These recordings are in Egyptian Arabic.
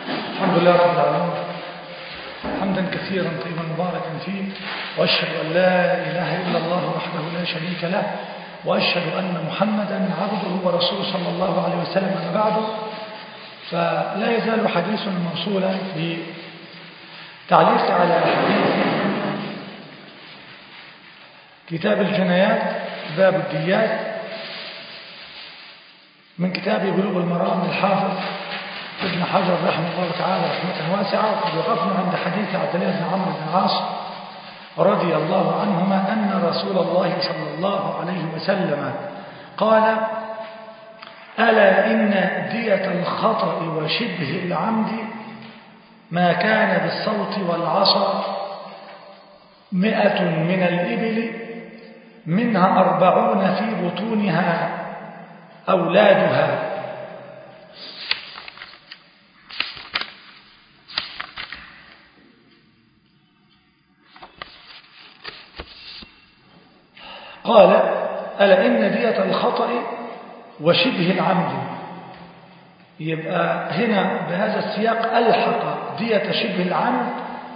الحمد لله رب العالمين حمدا كثيرا طيبا مباركا فيه وأشهد أن لا إله إلا الله وحده لا شريك له وأشهد أن محمدا عبده ورسوله صلى الله عليه وسلم أما بعد فلا يزال حديثنا موصولا بتعليق على حديث كتاب الجنايات باب الديات من كتاب بلوغ المرام للحافظ ابن حجر رحمه الله تعالى رحمة واسعة وقد وقفنا عند حديث عبد الله بن عمرو بن العاص رضي الله عنهما أن رسول الله صلى الله عليه وسلم قال ألا إن دية الخطأ وشبه العمد ما كان بالصوت والعصا مئة من الإبل منها أربعون في بطونها أولادها قال ألا إن دية الخطأ وشبه العمد يبقى هنا بهذا السياق ألحق دية شبه العمد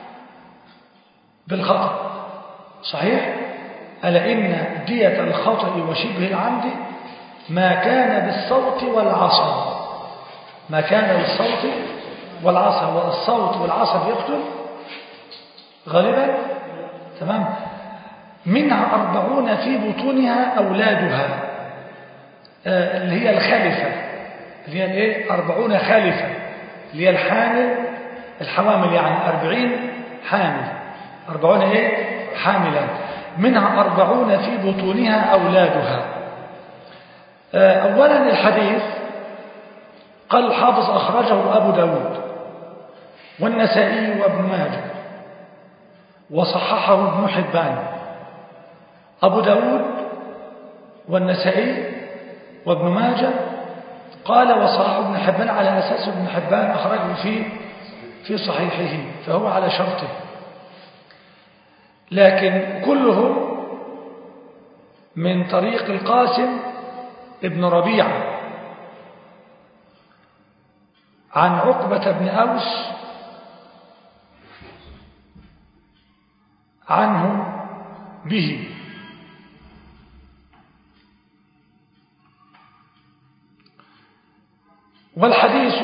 بالخطأ صحيح؟ ألا إن دية الخطأ وشبه العمد ما كان بالصوت والعصا ما كان بالصوت والعصا والصوت والعصا بيقتل غالبا تمام منها أربعون في بطونها أولادها آه اللي هي الخلفة اللي هي الايه أربعون خالفة اللي هي الحامل الحوامل يعني أربعين حامل أربعون ايه حاملا منها أربعون في بطونها أولادها آه أولا الحديث قال الحافظ أخرجه أبو داود والنسائي وابن ماجه وصححه ابن حبان أبو داود والنسائي وابن ماجه قال وصححه ابن حبان على أساس ابن حبان أخرجه في في صحيحه فهو على شرطه لكن كلهم من طريق القاسم ابن ربيعة عن عقبة بن أوس عنه به والحديث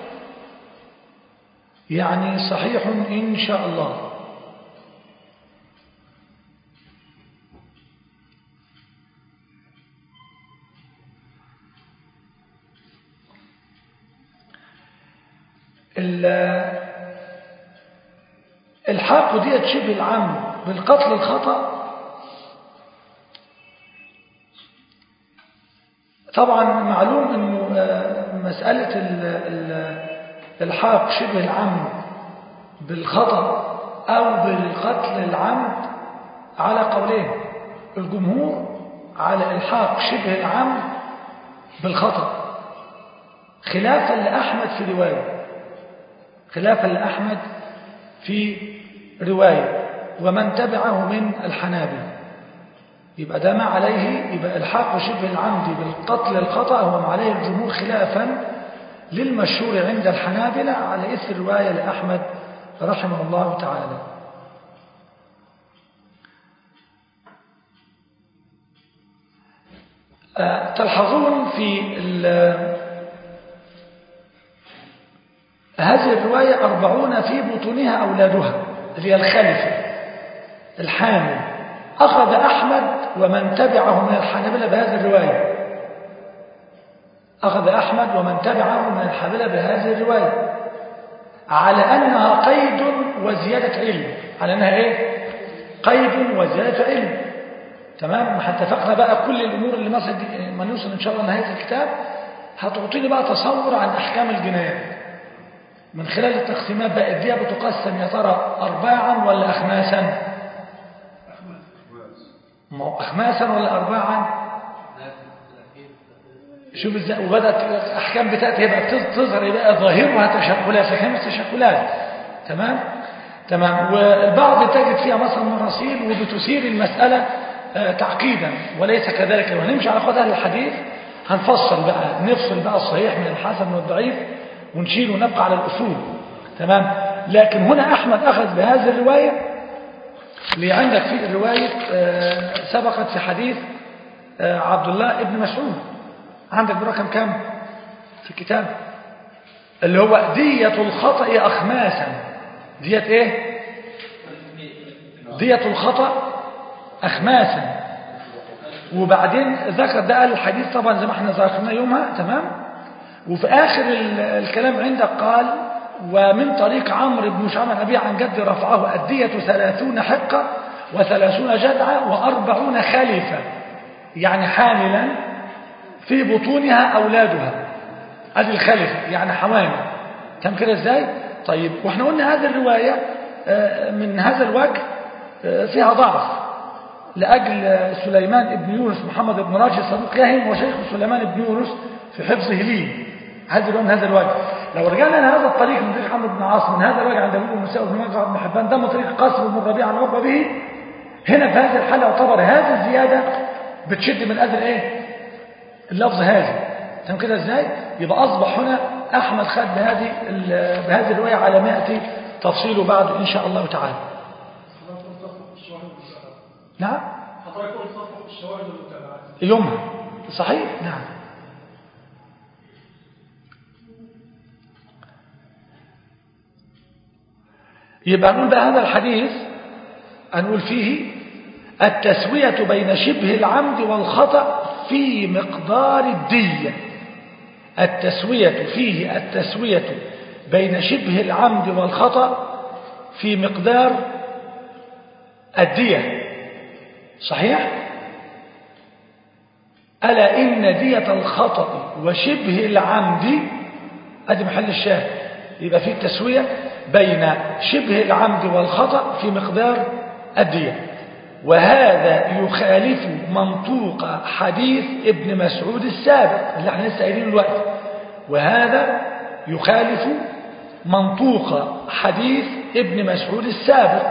يعني صحيح إن شاء الله الحاق ديت شبه العمد بالقتل الخطأ طبعا معلوم انه مسألة الحاق شبه العمد بالخطأ او بالقتل العمد على قولين الجمهور على الحاق شبه العمد بالخطأ خلافا لأحمد في رواية خلافا لأحمد في رواية ومن تبعه من الحنابلة يبقى ده ما عليه يبقى الحاق شبه العمد بالقتل الخطأ هو ما عليه الجمهور خلافا للمشهور عند الحنابلة على إثر رواية لأحمد رحمه الله تعالى تلحظون في هذه الرواية أربعون في بطونها أولادها اللي هي الخلفة الحامل أخذ أحمد ومن تبعه من الحنابلة بهذه الرواية أخذ أحمد ومن تبعه من الحنابلة بهذه الرواية على أنها قيد وزيادة علم على أنها إيه؟ قيد وزيادة علم تمام ما اتفقنا بقى كل الأمور اللي مثلا ما نوصل إن شاء الله نهاية الكتاب هتعطيني بقى تصور عن أحكام الجنايات من خلال التقسيمات بقى الدية بتقسم يا ترى أرباعا ولا أخماسا ما هو أخماسا ولا أرباعا شوف ازاي وبدأت الأحكام بتاعتها يبقى تظهر بقى ظاهرها تشكلات لكن تشكلات تمام تمام والبعض تجد فيها مثلا مراسيل وبتثير المسألة تعقيدا وليس كذلك وهنمشي على خد أهل الحديث هنفصل بقى نفصل بقى الصحيح من الحسن والضعيف ونشيل ونبقى على الأصول تمام لكن هنا أحمد أخذ بهذه الرواية اللي عندك في الرواية آه، سبقت في حديث آه، عبد الله ابن مسعود عندك برقم كام في الكتاب اللي هو دية الخطأ أخماسا دية ايه دية الخطأ أخماسا وبعدين ذكر ده قال الحديث طبعا زي ما احنا ذكرنا يومها تمام وفي آخر ال- الكلام عندك قال ومن طريق عمرو بن شعب عن أبي عن جد رفعه الدية ثلاثون حقة وثلاثون جدعة وأربعون خليفة يعني حاملا في بطونها أولادها هذه الخلفة يعني حوامل كم كده ازاي طيب واحنا قلنا هذه الرواية آه، من هذا الوجه آه، فيها ضعف لأجل آه، سليمان بن يونس محمد بن راشد صدوق يهم وشيخ سليمان بن يونس في حفظه لي هذا الوجه من هذا الوجه لو رجعنا لهذا الطريق من طريق عمرو بن عاص من هذا الوجه عند ابو موسى بن ماجه بن حبان ده من طريق قاسم بن ربيعه عن عقبه به هنا في هذه الحاله يعتبر هذه الزياده بتشد من اجل ايه اللفظ هذا تمام كده ازاي يبقى اصبح هنا احمد خد بهذه ال- بهذه الروايه على ما ياتي تفصيله بعد ان شاء الله تعالى نعم حضرتك قلت تصفح الشواهد والمتابعات يومها صحيح نعم يبقى نقول بقى هذا الحديث هنقول فيه التسوية بين شبه العمد والخطأ في مقدار الدية التسوية فيه التسوية بين شبه العمد والخطأ في مقدار الدية صحيح؟ ألا إن دية الخطأ وشبه العمد أدي محل الشاهد يبقى في تسوية بين شبه العمد والخطأ في مقدار الدية وهذا يخالف منطوق حديث ابن مسعود السابق اللي احنا لسه قايلينه دلوقتي وهذا يخالف منطوق حديث ابن مسعود السابق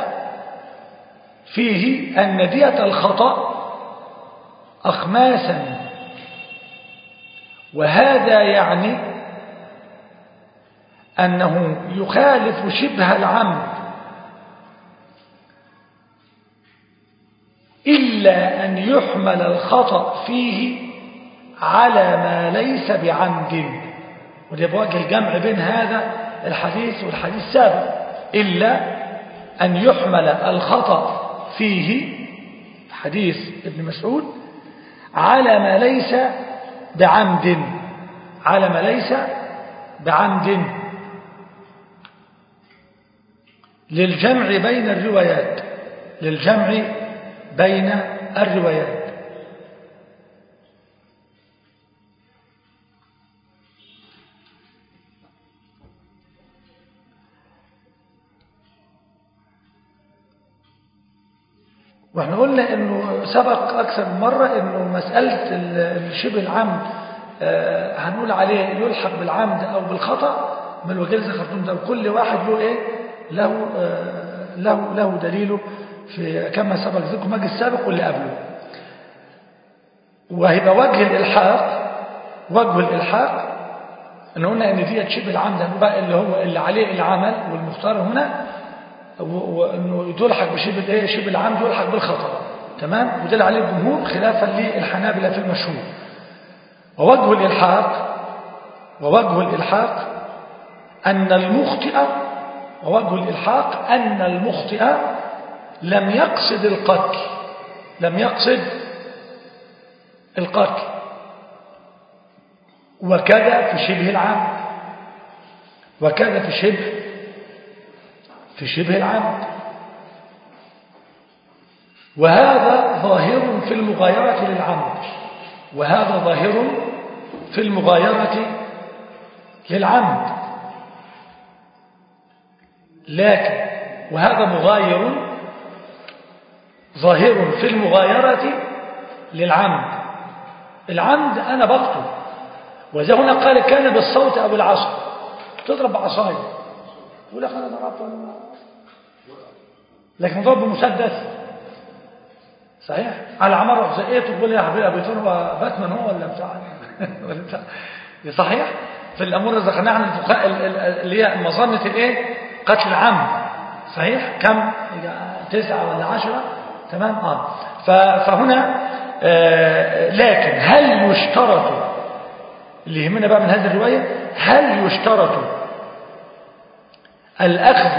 فيه أن دية الخطأ أخماسا وهذا يعني أنه يخالف شبه العمد إلا أن يحمل الخطأ فيه على ما ليس بعمد وده بوجه الجمع بين هذا الحديث والحديث السابق إلا أن يحمل الخطأ فيه حديث ابن مسعود على ما ليس بعمد على ما ليس بعمد للجمع بين الروايات للجمع بين الروايات واحنا قلنا انه سبق اكثر من مرة انه مسألة الشبه العمد آه، هنقول عليه يلحق بالعمد او بالخطأ من الوجه اللي ذكرتهم ده وكل واحد له ايه له آه، له له دليله في كما سبق ذكر المجلس السابق واللي قبله وهيبقى وجه الالحاق وجه الالحاق ان قلنا ان دي شبه العمد هنقول بقى اللي هو اللي عليه العمل والمختار هنا و- وانه يلحق بشبه ايه شبه العمد يلحق بالخطا تمام وده اللي عليه الجمهور خلافا للحنابلة في المشهور ووجه الالحاق ووجه الالحاق ان المخطئ ووجه الالحاق ان المخطئ لم يقصد القتل لم يقصد القتل وكذا في شبه العمد وكذا في شبه في شبه العمد وهذا ظاهر في المغايرة للعمد وهذا ظاهر في المغايرة للعمد لكن وهذا مغاير ظاهر في المغايرة للعمد العمد أنا بقتل وإذا هنا قال كان بالصوت أو بالعصا تضرب بعصاية يقول لك أنا ضربت وأنا ما- لكن ضرب بمسدس صحيح على عمر زقيته تقول لي يا حبيبي ابو يطير هو باتمان هو ولا بتاع ولا بتاع صحيح في الامور اللي ذكرناها عن الفقهاء ال- ال- اللي هي مظنه الايه قتل العمد صحيح كم تسعة ولا عشرة تمام آه فهنا آه لكن هل يشترط اللي يهمنا بقى من هذه الرواية هل يشترط الأخذ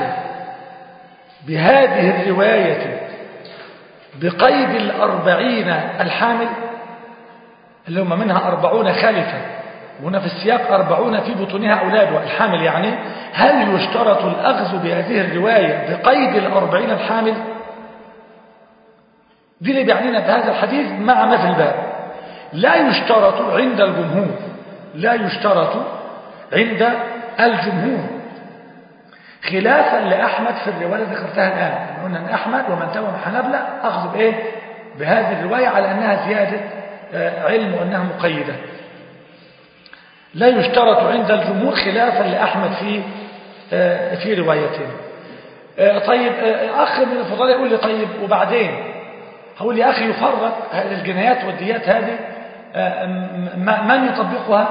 بهذه الرواية بقيد الأربعين الحامل اللي هم منها أربعون خالفة وهنا في السياق أربعون في بطونها أولاد الحامل يعني هل يشترط الأخذ بهذه الرواية بقيد الأربعين الحامل دي اللي بيعنينا بهذا الحديث مع ما في الباب لا يشترط عند الجمهور لا يشترط عند الجمهور خلافا لأحمد في الرواية ذكرتها الآن قلنا أن أحمد ومن تبعهم حنبلة أخذ بإيه بهذه الرواية على أنها زيادة علم وأنها مقيدة لا يشترط عند الجمهور خلافا لأحمد في في روايته طيب أخ من الفضلاء يقول لي طيب وبعدين هقول يا أخي يفرق الجنايات والديات هذه من يطبقها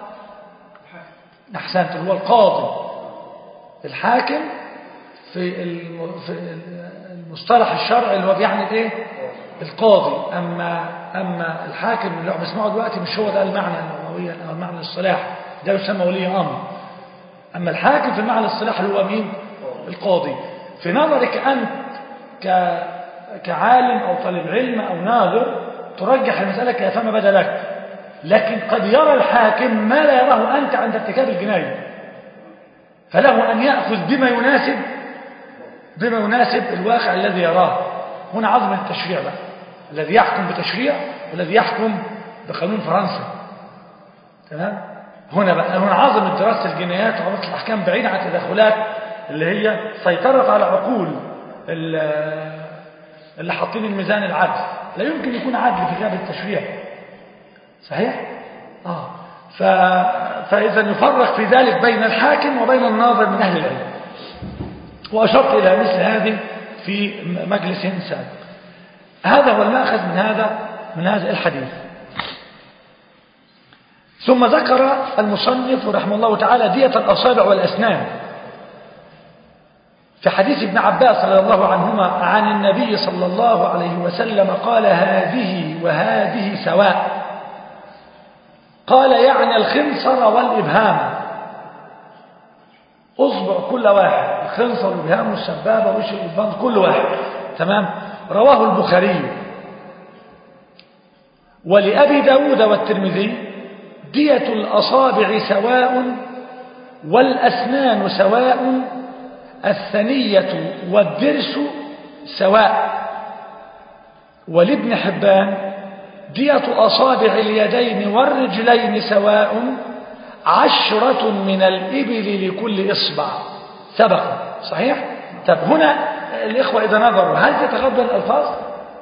أحسنت هو القاضي الحاكم في المصطلح الشرعي اللي هو بيعني ايه القاضي اما اما الحاكم اللي احنا بنسمعه دلوقتي مش هو ده المعنى اللغوي او المعنى الاصطلاح ده يسمى ولي امر اما الحاكم في المعنى الاصطلاح اللي هو مين القاضي في نظرك انت ك كعالم او طالب علم او ناظر ترجح المساله كيفما بدا لك لكن قد يرى الحاكم ما لا يراه انت عند ارتكاب الجنايه فله أن يأخذ بما يناسب بما يناسب الواقع الذي يراه هنا عظم التشريع بقى الذي يحكم بتشريع والذي يحكم بقانون فرنسا تمام هنا بقى هنا عظم دراسة الجنايات وعظمة الأحكام بعيدة عن التدخلات اللي هي سيطرت على عقول اللي حاطين الميزان العدل لا يمكن يكون عدل في غياب التشريع صحيح؟ آه ف... فإذا يفرق في ذلك بين الحاكم وبين الناظر من أهل العلم وأشرت إلى مثل هذه في مجلس سابق هذا هو المأخذ من هذا من هذا الحديث ثم ذكر المصنف رحمه الله تعالى دية الأصابع والأسنان في حديث ابن عباس رضي الله عنهما عن النبي صلى الله عليه وسلم قال هذه وهذه سواء قال يعني الخنصر والإبهام أصبع كل واحد الخنصر والإبهام والسبابة وش الإبهام كل واحد تمام رواه البخاري ولأبي داود والترمذي دية الأصابع سواء والأسنان سواء الثنية والدرس سواء ولابن حبان دية أصابع اليدين والرجلين سواء عشرة من الإبل لكل إصبع سبق صحيح؟ طب هنا الإخوة إذا نظروا هل تتغضى الألفاظ؟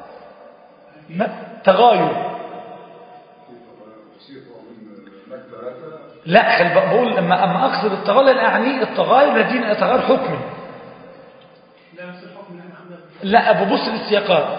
تغاير لا خل بقول لما أما أقصد التغاير أعني التغاير الذين تغير حكمي لا ببص للسياقات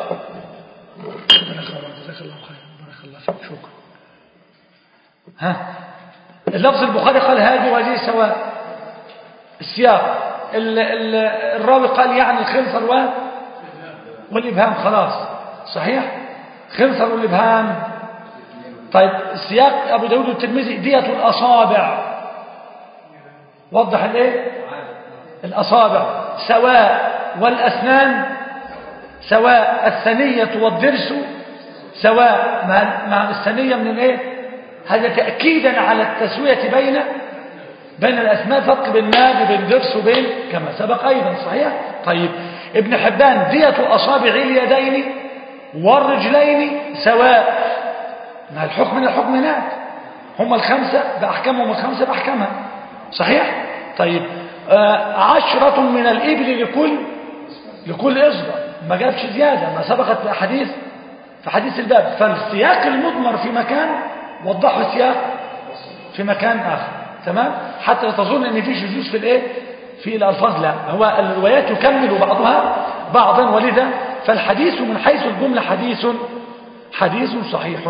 جزاك الله خير بارك الله فيك شكرا ها اللفظ البخاري قال هذه وهذه سواء السياق ال ال الراوي قال يعني الخنصر و والإبهام خلاص صحيح خنصر والإبهام طيب السياق أبو داود والترمذي دية الأصابع وضح الايه الأصابع سواء والأسنان سواء الثنية والضرس سواء مع, مع الثنية من الايه هذا تأكيدا على التسوية بين بين الأسماء فرق بين ماد وبين درس وبين كما سبق أيضا صحيح طيب ابن حبان دية أصابع اليدين والرجلين سواء مع الحكم من الحكم هناك هم الخمسة بأحكامهم الخمسة بأحكامها صحيح طيب آه عشرة من الإبل لكل لكل إصبع ما جابش زيادة ما سبقت في أحاديث في حديث الباب فالسياق المضمر في مكان وضحه السياق في مكان آخر تمام حتى لا تظن ان في شذوذ في الايه في الالفاظ لا هو الروايات يكمل بعضها بعضا ولذا فالحديث من حيث الجمله حديث حديث صحيح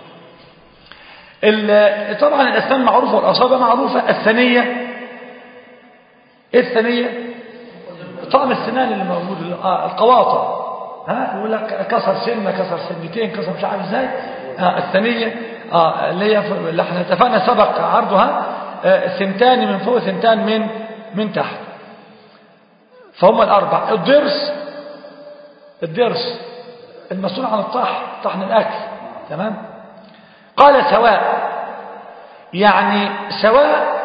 طبعا الاسنان معروفه والاصابع معروفه الثانيه ايه الثانيه طعم السنان اللي موجود آه القواطع ها يقول لك كسر سنه كسر سنتين كسر مش عارف ازاي آه الثانيه اه اللي هي في- اللي احنا اتفقنا سبق عرضها آه سنتان من فوق سنتان من من تحت فهم الاربع الضرس الضرس المسؤول عن الطحن طحن الاكل تمام قال سواء يعني سواء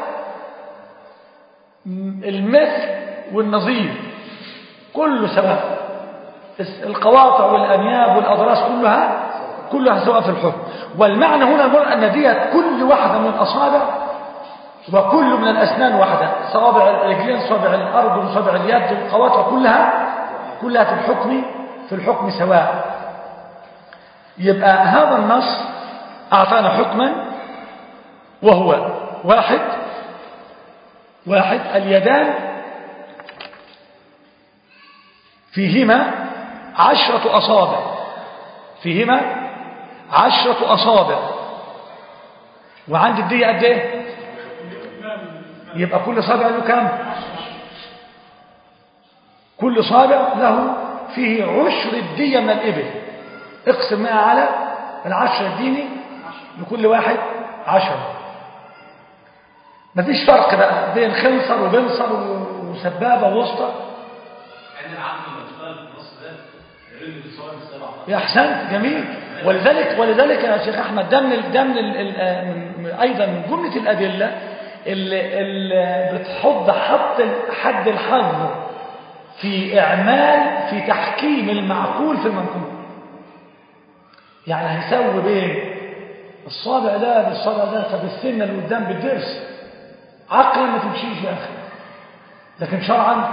م- المثل والنظير كله سواء الس- القواطع والأنياب والأضراس كلها كلها سواء في الحكم والمعنى هنا نقول أن ديت كل واحدة من الأصابع وكل من الأسنان واحدة صوابع الرجلين صوابع الأرض وصوابع اليد القواطع كلها كلها في الحكم في الحكم سواء يبقى هذا النص أعطانا حكما وهو واحد واحد اليدان فيهما عشرة أصابع فيهما عشرة أصابع وعند الدية قد ايه يبقى كل صابع له كام كل صابع له فيه عشر الدية من الإبل اقسم معها على العشر الديني لكل واحد عشرة مفيش فرق بقى بين خنصر وبنصر وسبابة ووسطى عند العقل لما تشتغل في النص ده العلم بيصور السبعة يا احسنت جميل ولذلك ولذلك يا شيخ احمد ده من ال- ده من ال- ال- آه، من- من- ايضا من جمله الادله اللي, اللي بتحط حط ال- حد الحظ في اعمال في تحكيم المعقول في المنقول يعني هيسوي بين الصابع ده بالصابع ده طب السنه اللي قدام بالضرس عقلا ما تمشيش يا اخي لكن شرعا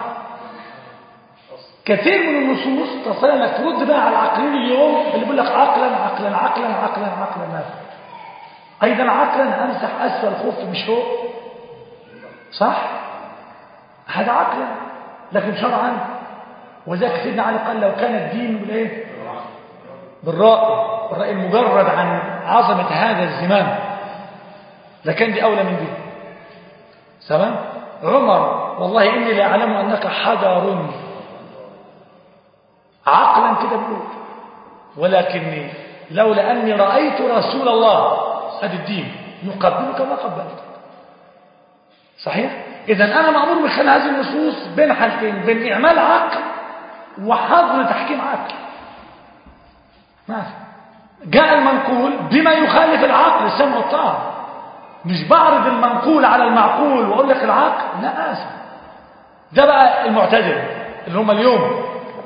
كثير من النصوص تستطيع انك ترد بقى على العقلين اليوم اللي بيقول لك عقلا عقلا عقلا عقلا عقلا ما في. ايضا عقلا امسح اسفل الخف مش فوق صح هذا عقلا لكن شرعا وذاك سيدنا علي قال لو كان الدين بالايه بالراء الراء المجرد عن عظمه هذا الزمام لكان دي اولى من دي تمام عمر والله اني لا اعلم انك حجر عقلا كده بيقول ولكني لولا أني رأيت رسول الله هذا الدين يقبلك ما قبلتك صحيح؟ إذا أنا مأمور من خلال هذه النصوص بين حالتين بين إعمال عقل وحظر تحكيم عقل ما في. جاء المنقول بما يخالف العقل السمع والطاعة مش بعرض المنقول على المعقول وأقول لك العقل لا آسف ده بقى المعتزله اللي هم اليوم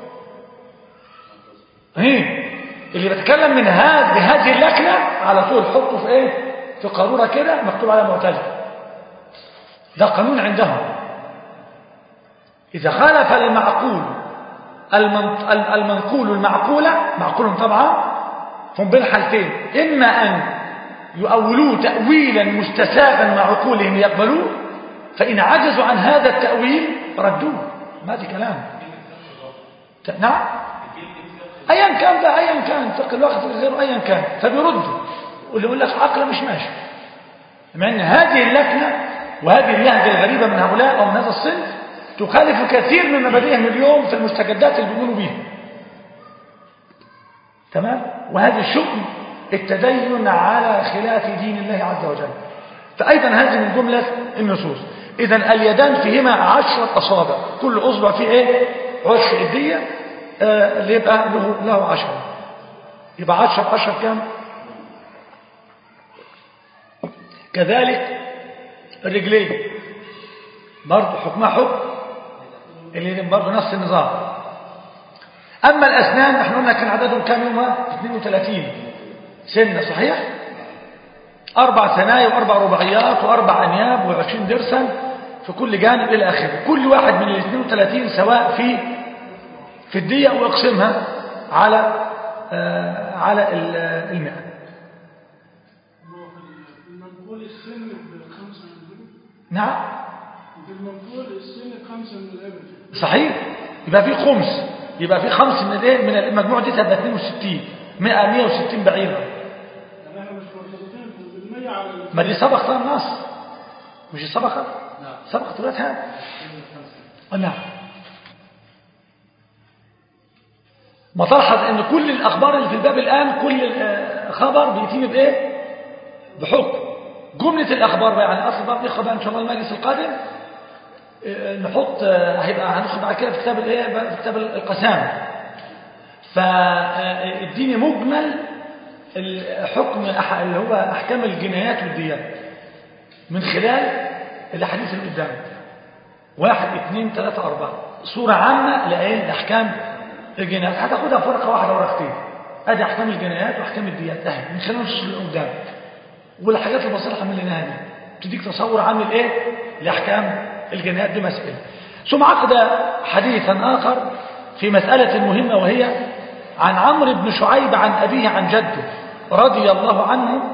ايه اللي بتكلم من هذه بهذه اللكنه على طول حطه في ايه في قاروره كده مكتوب عليها معتزله ده قانون عندهم اذا خالف المعقول المنط- المنقول المعقوله معقول طبعا هم بين حالتين اما ان يؤولوه تاويلا مستساغا مع عقولهم يقبلوه فان عجزوا عن هذا التاويل ردوه ما دي كلام ت- نعم ايا كان بقى ايا كان فقه الوقت غيره ايا كان فبيردوا واللي يقول لك عقل مش ماشي مع ان هذه اللكنه وهذه اللهجه الغريبه من هؤلاء او من هذا الصنف تخالف كثير من مبادئهم اليوم في المستجدات اللي بيقولوا بيها تمام وهذا شؤم التدين على خلاف دين الله عز وجل فايضا هذه من جمله النصوص اذا اليدان فيهما عشره اصابع كل اصبع فيه ايه عشر الديه آه، اللي يبقى له له عشرة يبقى عشرة عشرة كام كذلك الرجلين برضه حكمها حكم اللي برضه نفس النظام أما الأسنان احنا قلنا كان عددهم كام يوم 32 سنة صحيح أربع ثنايا وأربع رباعيات وأربع أنياب وعشرين درسا في كل جانب إلى آخره كل واحد من ال 32 سواء في في الدية ويقسمها على آه على ال- المئة هو في المنقول السن بخمسة من الإبل نعم في المنقول السن بخمسة من الإبل صحيح يبقى في خمس يبقى في خمس من الايه من المجموع دي تبقى 62 100 160 بعيرا يعني احنا مش مرتبطين بالمية على ال- ما دي سبق طبعا النص مش سبقت نعم. سبقت دلوقتي هذا آه، نعم ما تلحظ ان كل الاخبار اللي في الباب الان كل آه، خبر بيتم بايه بحكم جمله الاخبار بقى يعني اصل بقى ناخد بقى ان شاء الله المجلس القادم آه، نحط آه، هيبقى هندخل بعد كده في كتاب الايه بقى في كتاب القسامه فاديني مجمل الحكم أح- اللي هو احكام الجنايات والديات من خلال الاحاديث اللي قدامك واحد اثنين ثلاثة أربعة صورة عامة لإيه؟ لأحكام الجنايات هتاخدها في ورقة واحدة ورقتين أدي أحكام الجنايات وأحكام الديات أهي من خلال النصوص اللي قدام والحاجات البسيطة اللي حملناها دي تديك تصور عامل إيه لأحكام الجنايات دي مسألة ثم عقد حديثا آخر في مسألة مهمة وهي عن عمرو بن شعيب عن أبيه عن جده رضي الله عنه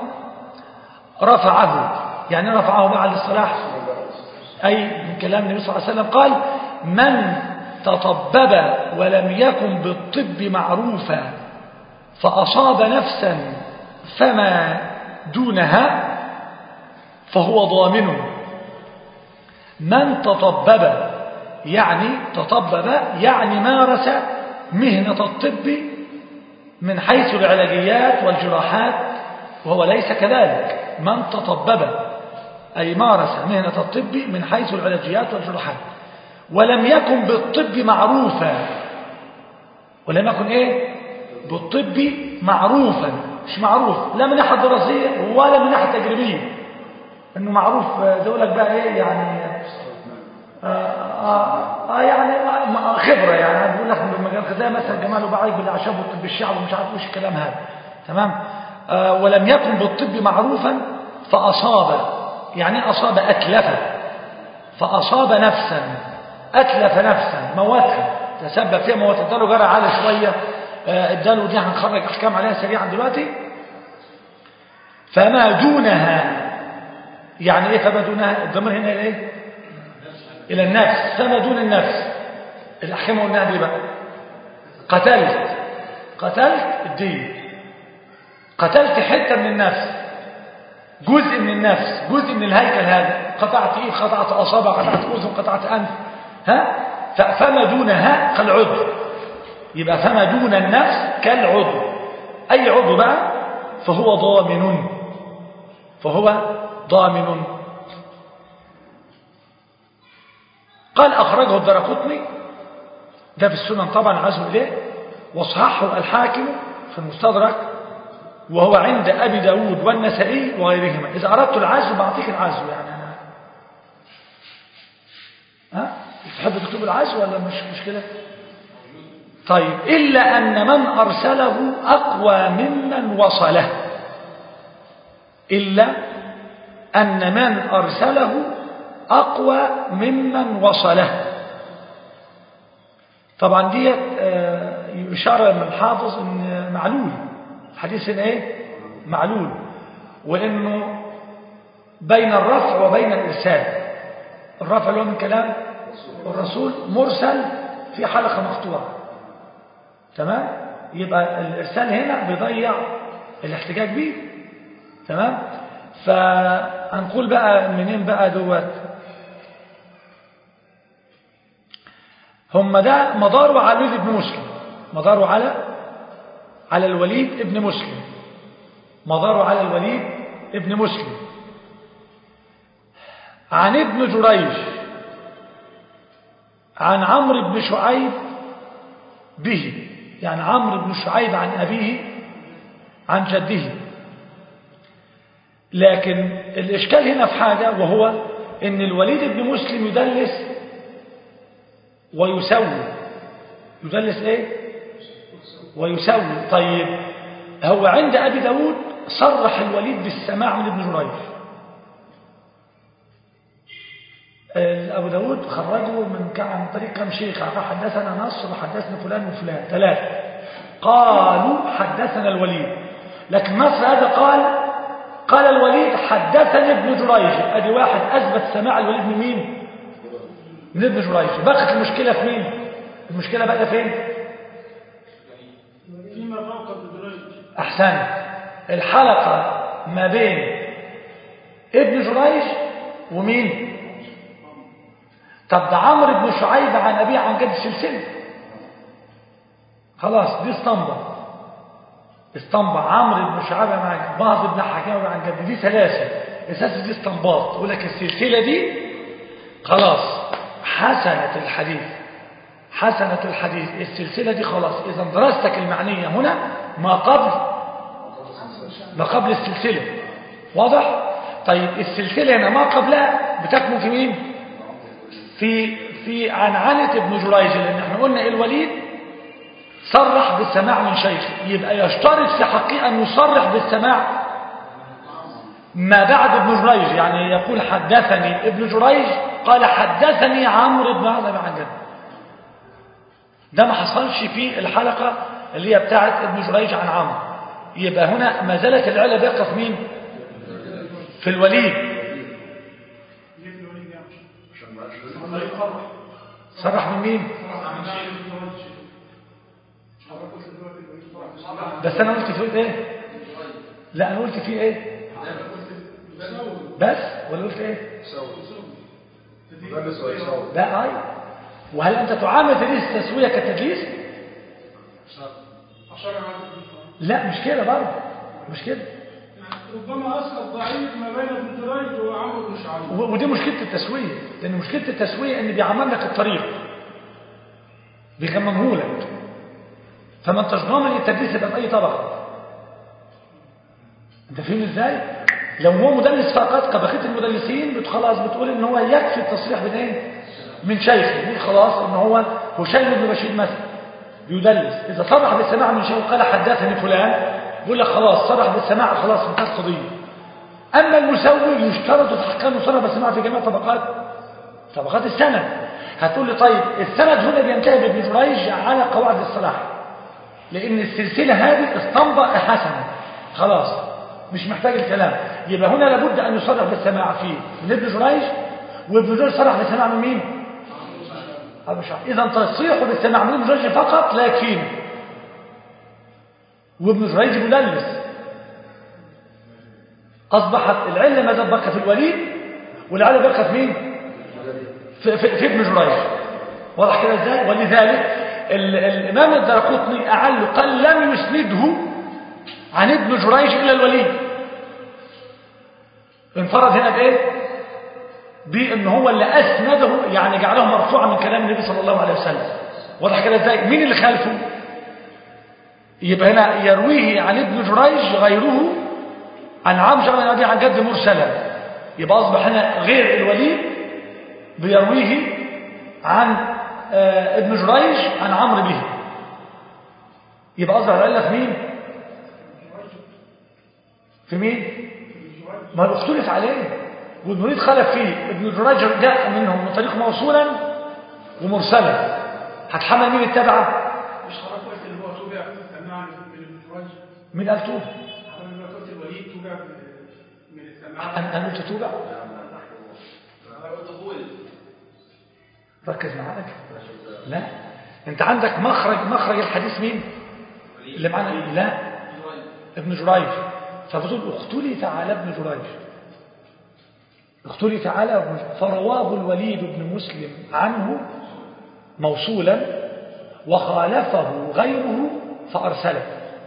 رفعه يعني رفعه بقى على الصلاح أي من كلام النبي صلى الله عليه وسلم قال من تطبب ولم يكن بالطب معروفا فأصاب نفسا فما دونها فهو ضامن من تطبب يعني تطبب يعني مارس مهنة الطب من حيث العلاجيات والجراحات وهو ليس كذلك من تطبب أي مارس مهنة الطب من حيث العلاجيات والجراحات ولم يكن بالطب معروفا ولم يكن ايه بالطب معروفا مش معروف لا من ناحيه دراسيه ولا من ناحيه تجريبيه انه معروف دول لك بقى ايه يعني آه, آه, آه يعني آه خبره يعني بقول لك من المجال زي مثلا جمال وبعيد بالاعشاب والطب الشعبي ومش عارف وش الكلام هذا تمام آه ولم يكن بالطب معروفا فاصاب يعني اصاب اتلف فاصاب نفسا اتلف نفسا موتها تسبب فيها موت اداله جرى عالي شويه آه اداله دي هنخرج احكام عليها سريعا دلوقتي فما دونها يعني ايه فما دونها الضمير هنا الى ايه الى النفس فما دون النفس الاحكام قلناها دي بقى قتلت قتلت الدين قتلت حته من النفس جزء من النفس جزء من الهيكل هذا قطعت ايد قطعت اصابع قطعت اذن قطعت انف ها فما دونها كالعضو يبقى فما دون النفس كالعضو اي عضو بقى فهو ضامن فهو ضامن قال أخرجه الدرقطني ده في السنن طبعا عزم إليه وصححه الحاكم في المستدرك وهو عند أبي داود والنسائي وغيرهما إذا أردت العزو بعطيك العزو يعني أنا ها تحب تكتب العزو ولا مش مشكلة طيب إلا أن من أرسله أقوى ممن وصله إلا أن من أرسله أقوى ممن وصله طبعا دي إشارة من الحافظ أن معلول حديث إيه معلول وإنه بين الرفع وبين الإرسال الرفع اللي هو من كلام الرسول مرسل في حلقة مقطوعة تمام يبقى الإرسال هنا بيضيع الاحتجاج به تمام فهنقول بقى منين بقى دوت هم ده مداره على الوليد ابن مسلم مداره على على الوليد ابن مسلم مداره على الوليد ابن مسلم عن ابن جريج عن عمرو بن شعيب به يعني عمرو بن شعيب عن أبيه عن جده لكن الإشكال هنا في حاجة وهو أن الوليد بن مسلم يدلس ويسوي يدلس إيه ويسوي طيب هو عند أبي داود صرح الوليد بالسماع من ابن جريج أبو داود خرجه من عن طريق كم شيخ حدثنا نصر وحدثنا فلان وفلان ثلاثة قالوا حدثنا الوليد لكن نصر هذا قال قال الوليد حدثني ابن جريج ادي واحد اثبت سماع الوليد من مين من ابن جريج بقت المشكله في مين المشكله بقى فين فيما فوق ابن جريج احسن الحلقه ما بين ابن جريج ومين طب ده عمرو بن شعيب عن ابيه عن جد سلسله خلاص دي اسطمبة اسطمبة عمرو بن شعبة مع بعض بن حكام عن جد دي سلاسل اساس دي اسطمبات يقول لك السلسلة دي خلاص حسنة الحديث حسنة الحديث السلسلة دي خلاص إذا دراستك المعنية هنا ما قبل ما قبل السلسلة واضح؟ طيب السلسلة هنا ما قبلها بتكمن في مين؟ في في عنعنة ابن جريج لأن احنا قلنا الوليد صرح بالسماع من شيخه يبقى يشترط في حقه أن يصرح بالسماع ما بعد ابن جريج يعني يقول حدثني ابن جريج قال حدثني عمرو بن عزب عن جد ده ما حصلش في الحلقة اللي هي بتاعت ابن جريج عن عمرو يبقى هنا ما زالت العلة باقة في مين في الوليد ليه في الوليد يعني صرح من مين بس انا قلت فيه ايه لا انا قلت فيه ايه بس ولا قلت ايه مدرس ويساوي لا اي وهل انت تعامل تدريس التسويه كتدليس لا مش كده برضه مش كده ربما اسقط ضعيف ما بين ابن جريج وعمرو بن شعيب و- ودي مشكله التسويه لان مشكله التسويه ان بيعمل لك الطريق بيغممه لك فما انتش ضامن التدليس يبقى باي طبقه انت فاهم ازاي لو هو مدلس فقط كبقيه المدلسين بت- خلاص بتقول ان هو يكفي التصريح من ايه من شيخه يقول خلاص ان هو هشام بن بشير مثلا يدلس اذا صرح بالسماع من شيخ قال حدثني فلان يقول لك خلاص صرح بالسماع خلاص انتهت القضيه اما المسوي يشترط في احكام صرح بالسماع في جميع طبقات طبقات السند هتقول لي طيب السند هنا بينتهي بابن جريج على قواعد الصلاح لان السلسله هذه استنبط حسنه خلاص مش محتاج الكلام يبقى هنا لابد ان يصرح بالسماع فيه من ابن جريج وابن جريج صرح بالسماع من مين أبو شعب اذا تصريحه بالسماع من ابن جريج فقط لا يكفينا وابن جريج مدلس اصبحت العله ما زال بقى في الوليد والعله بقى في مين في, في, في ابن جريج واضح كده ازاي ولذلك ال- الامام الدرقطني اعل قال لم يسنده عن ابن جريج الى الوليد انفرد هنا بايه بان هو اللي اسنده يعني جعله مرفوعا من كلام النبي صلى الله عليه وسلم واضح كده ازاي مين اللي خالفه يبقى هنا يرويه عن ابن جريج غيره عن عمرو بن ابي عن جد مرسلا يبقى اصبح هنا غير الوليد بيرويه عن آه، ابن جريج عن عمرو به يبقى اصبح العله في مين في مين ما هو اختلف عليه والمريد خلف فيه ابن جريج جاء منه من طريق موصولا ومرسلا هتحمل مين التبعه مش حضرتك قلت اللي هو توبع سماع من ابن جريج مين قال توب حضرتك دلوقتي قلت الوليد توبع من السماع انا أنا قلت توبع انا قلت اخوي ركز معاك لا انت عندك مخرج مخرج الحديث مين اللي معانا لا ابن جريج فبتقول اختلف على ابن جريج اختلف على ابن جريج فرواه الوليد بن مسلم عنه موصولا وخالفه غيره فأرسله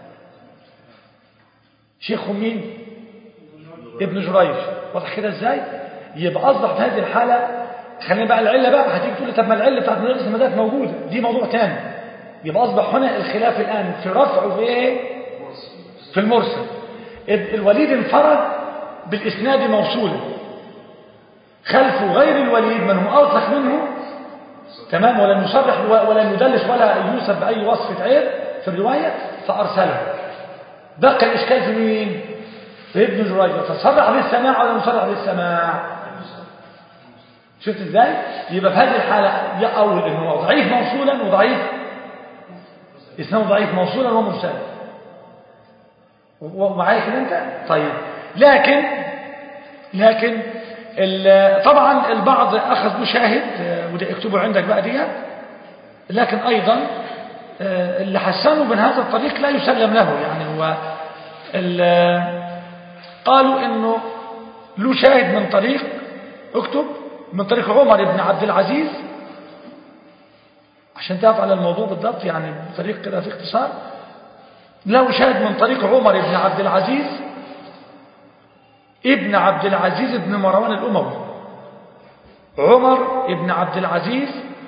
شيخ مين ابن جريج واضح كده ازاي يبقى اصبح في هذه الحاله خلينا بقى العله بقى هتيجي تقول لي طب ما العله بتاعت مدرسه المدارس موجوده دي موضوع تاني يبقى اصبح هنا الخلاف الان في رفعه في ايه في المرسل ال- الوليد انفرد بالاسناد موصولا خلفه غير الوليد من هو اوثق منه تمام ولم يصرح و- ولم يدلس ولا يوصف باي وصف عيب في الروايه فارسله بقى الاشكال في مين في ابن جريج تصرح بالسماع ولا مصرح بالسماع شفت ازاي يبقى في هذه الحاله يا اول انه هو ضعيف موصولا وضعيف اسمه ضعيف موصولا ومرسلا و- ومعايا كده انت طيب لكن لكن ال- طبعا البعض اخذ بشاهد آه، وده اكتبوا عندك بقى ديت لكن ايضا آه، اللي حسنوا من هذا الطريق لا يسلم له يعني هو ال- قالوا انه له شاهد من طريق اكتب من طريق عمر بن عبد العزيز عشان تعرف على الموضوع بالضبط يعني بطريق كده في اختصار له شاهد من طريق عمر بن عبد العزيز ابن عبد العزيز بن مروان الأموي عمر ابن عبد العزيز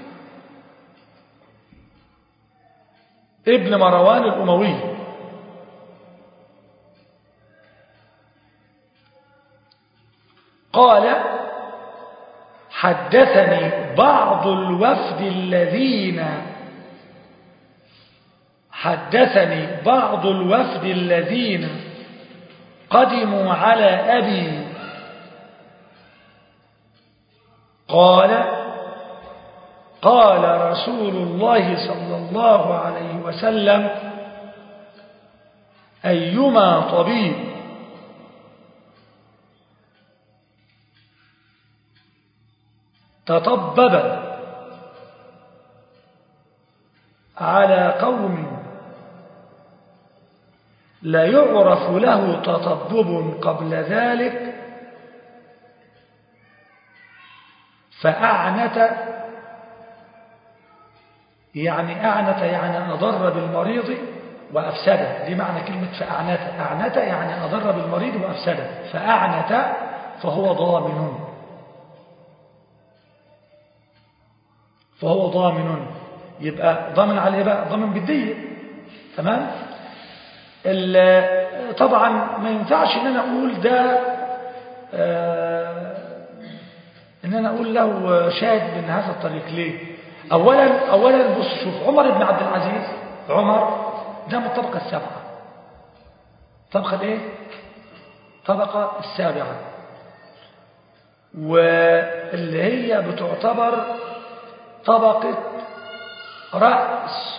ابن مروان الأموي قال حدثني بعض الوفد الذين حدثني بعض الوفد الذين قدموا على أبي قال قال رسول الله صلى الله عليه وسلم أيما طبيب تطبب على قوم لا يعرف له تطبب قبل ذلك فأعنت يعني أعنت يعني أضر بالمريض وأفسده دي معنى كلمة فأعنت أعنت يعني أضر بالمريض وأفسده فأعنت فهو ضامن فهو ضامن يبقى ضامن على ايه بقى ضامن بالدية تمام طبعا ما ينفعش ان انا اقول ده آه ان انا اقول له شاهد من هذا الطريق ليه اولا اولا بص شوف عمر بن عبد العزيز عمر ده من الطبقه السابعه طبقه ايه طبقه السابعه واللي هي بتعتبر طبقه راس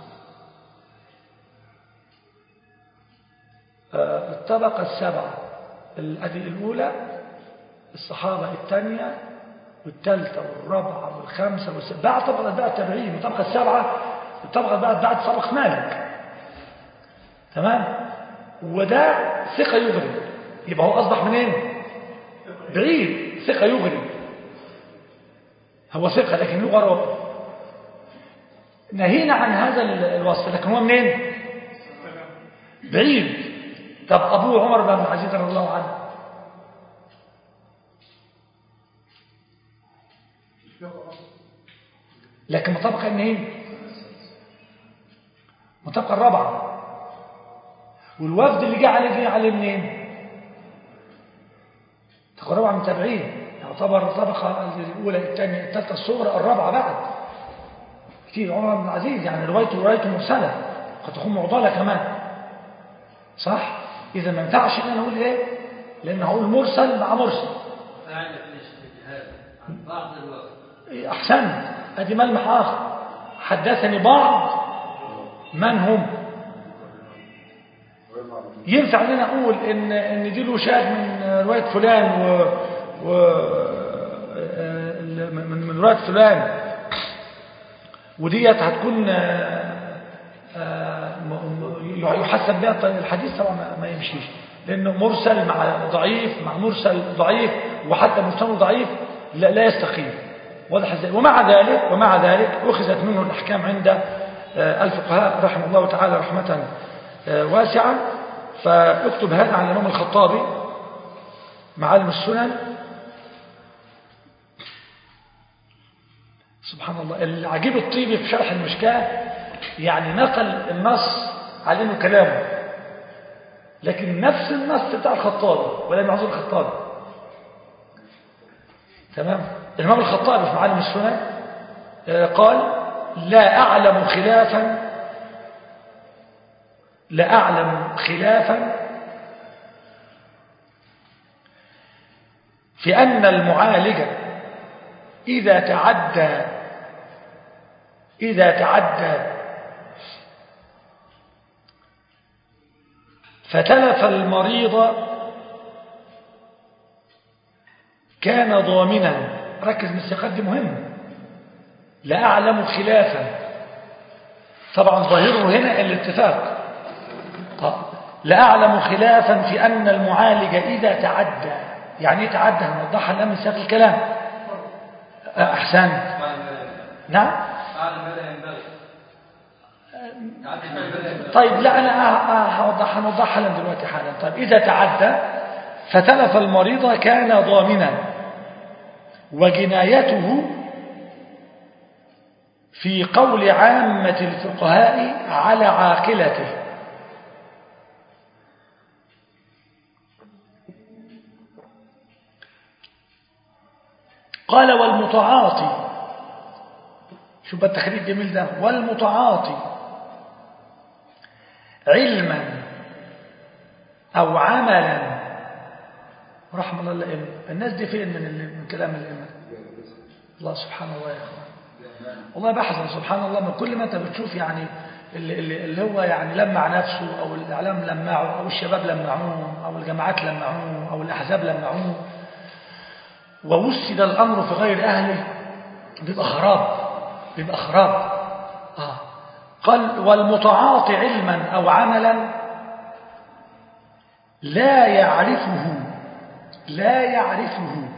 الطبقة السبعة الأدي الأولى الصحابة الثانية والثالثة والرابعة والخامسة والسبعة بعد طبقة بقى التابعين والطبقة السبعة الطبقة بقى بعد طبقة مالك تمام وده ثقة يغري يبقى هو أصبح منين بعيد ثقة يغري هو ثقة لكن يغرى نهينا عن هذا الوصف لكن هو منين بعيد طب أبوه عمر بن العزيز رضي الله عنه لكن مطابقة منين مطابقة الرابعة والوفد اللي جه عليه جه عليه منين تقول رابعة من تابعين يعتبر الطبقة الأولى الثانية الثالثة الصغرى الرابعة بعد كتير عمر بن العزيز يعني روايته روايته مرسلة قد تكون معضلة كمان صح إذا ما ينفعش ان انا اقول ايه لان هقول مرسل مع مرسل فعلا في اجتهاد عن بعض الوقت احسن ادي ملمح اخر حدثني بعض من هم ينفع ان انا اقول ان ان دي له شاهد من روايه فلان و, و من من روايه فلان وديت هتكون يحسب بها الحديث طبعا ما يمشيش لانه مرسل مع ضعيف مع مرسل ضعيف وحتى مرسل ضعيف لا, لا يستقيم واضح ازاي ومع ذلك ومع ذلك اخذت منه الاحكام عند الفقهاء رحمه الله تعالى رحمه واسعه فاكتب هذا عن الامام الخطابي معالم السنن سبحان الله العجيب الطيبي في شرح المشكاه يعني نقل النص على انه كلامه لكن نفس النص بتاع الخطابي ولا معذور الخطابي تمام الامام الخطابي في معالم السنن قال لا اعلم خلافا لا اعلم خلافا في ان المعالج اذا تعدى اذا تعدى فتلف المريض كان ضامنا ركز من الثقات دي مهم لا أعلم خلافا طبعا ظاهره هنا الاتفاق لا أعلم خلافا في أن المعالج إذا تعدى يعني ايه تعدى هنوضحها الآن من سياق الكلام أحسن نعم تعالى ماذا ينبغي تعدي فعل ماذا ينبغي طيب لا أنا ه- ه- هوضح هنوضح حالا دلوقتي حالا طيب إذا تعدى فتلف المريض كان ضامنا وجنايته في قول عامة الفقهاء على عاقلته قال والمتعاطي شوف بقى التخريج الجميل ده والمتعاطي علما أو عملا رحم الله الأئمة الناس دي فين من, ال- من كلام الأئمة الله سبحان الله يا أخوان والله بحزن سبحان الله من كل ما أنت بتشوف يعني اللي, اللي اللي هو يعني لمع نفسه أو الإعلام لمعه أو الشباب لمعوه أو الجماعات لمعوه أو الأحزاب لمعوه ووسد الأمر في غير أهله بيبقى خراب بيبقى خراب آه. قال والمتعاطي علما أو عملا لا يعرفه لا يعرفه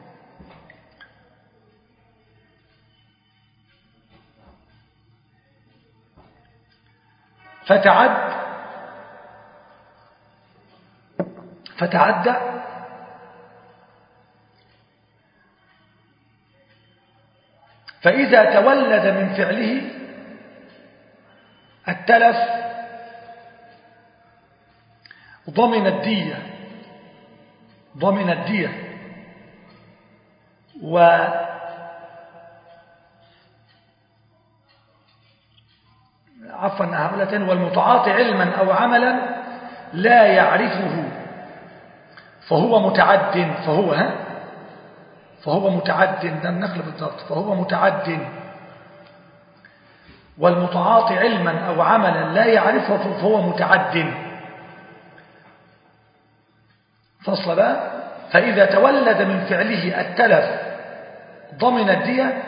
فتعد فتعدى فإذا تولد من فعله التلف ضمن الدية ضمن الدية و عفوا هؤلاء تاني والمتعاطي علما أو عملا لا يعرفه فهو متعد فهو ها فهو متعد ده النقل بالضبط فهو متعد والمتعاطي علما أو عملا لا يعرفه فهو متعد فصل بقى فإذا تولد من فعله التلف ضمن الدية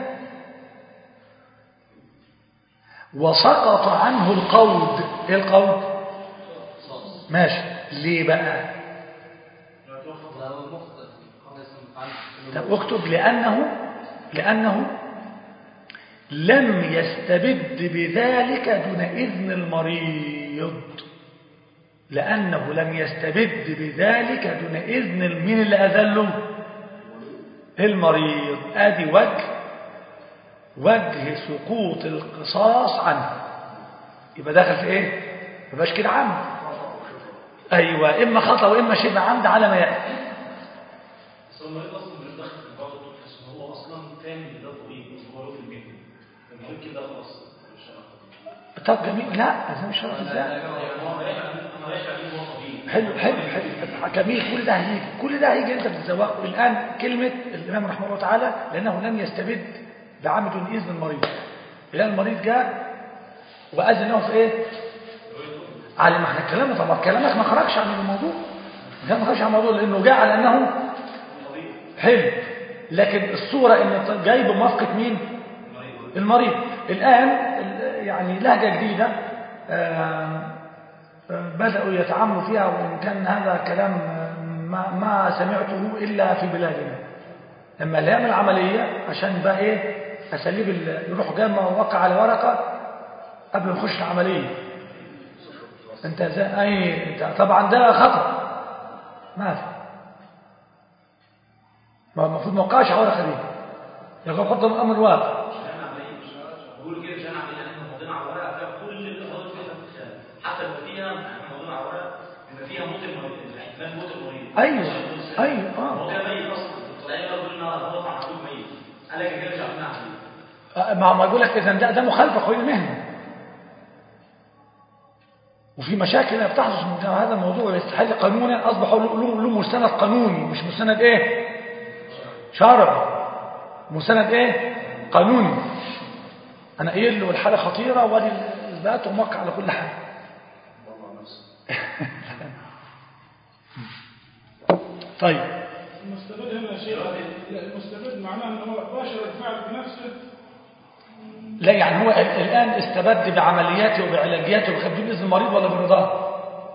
وسقط عنه القود ايه القود ماشي ليه بقى طب اكتب لأنه لأنه لم يستبد بذلك دون إذن المريض لأنه لم يستبد بذلك دون إذن من اللي أذله المريض آدي وجه وجه سقوط القصاص عنه يبقى داخل في ايه يبقاش كده عمد ايوه اما خطا واما شبه عمد على ما ياتي بس هو المريض اصلا مش داخل في بعض الطب بس هو اصلا فاهم ان ده طبيب بس هو له في البيت المريض كده خلاص مش عارف. طب جميل لا ده مش شرط ازاي يعني هو رايح انا رايح عليه هو طبيب حلو حلو حلو جميل كل ده هيجي كل ده هيجي انت بتتذوقه الان كلمه الامام رحمه الله تعالى لانه لم يستبد بعمد دون اذن المريض الان المريض جاء واذن له في ايه على ما احنا كلامنا طبعا كلامك ما خرجش عن الموضوع كلامك ما خرجش عن الموضوع لانه جاء على انه حلو لكن الصوره ان جاي بموافقه مين المريض الان ال- يعني لهجه جديده آم، آم، بداوا يتعاملوا فيها وان كان هذا كلام آم، ما ما سمعته الا في بلادنا لما اللي يعمل عمليه عشان بقى ايه اساليب ال- يروح جاي موقع على ورقه قبل ما يخش العمليه انت زي اي انت طبعا ده خطا ما في ما المفروض ما وقعش على الورقه دي يقول حط الامر الواقع عشان عمليه بيقولوا كده عشان عمليه يعني احنا ماضيين على ورقه فيها كل الاخطاء فيها بتتخيل. حتى لو فيها احنا ماضيين على ورقه بيبقى فيها موت المريض احتمال موت المريض ايوه ايوه هو اه كده ميت اصلا طلعين يقولوا لنا هو طبعا معقول ميت قال لك كده مش عارفين عمليه آه، ما ما يقول لك اذا ده ده مخالفه قوانين المهنه وفي مشاكل بتحدث من هذا الموضوع يستحل قانونا اصبح له له- له مستند قانوني مش مستند ايه شرعي مستند ايه قانوني انا قايل له الحاله خطيره وادي الاثبات وموقع على كل حاجه طيب المستبد هنا يا شيخ لا، المستبد معناه ان هو باشر الفعل بنفسه لا يعني هو ال- الآن استبد بعملياته وبعلاجياته بدون إذن المريض ولا برضاه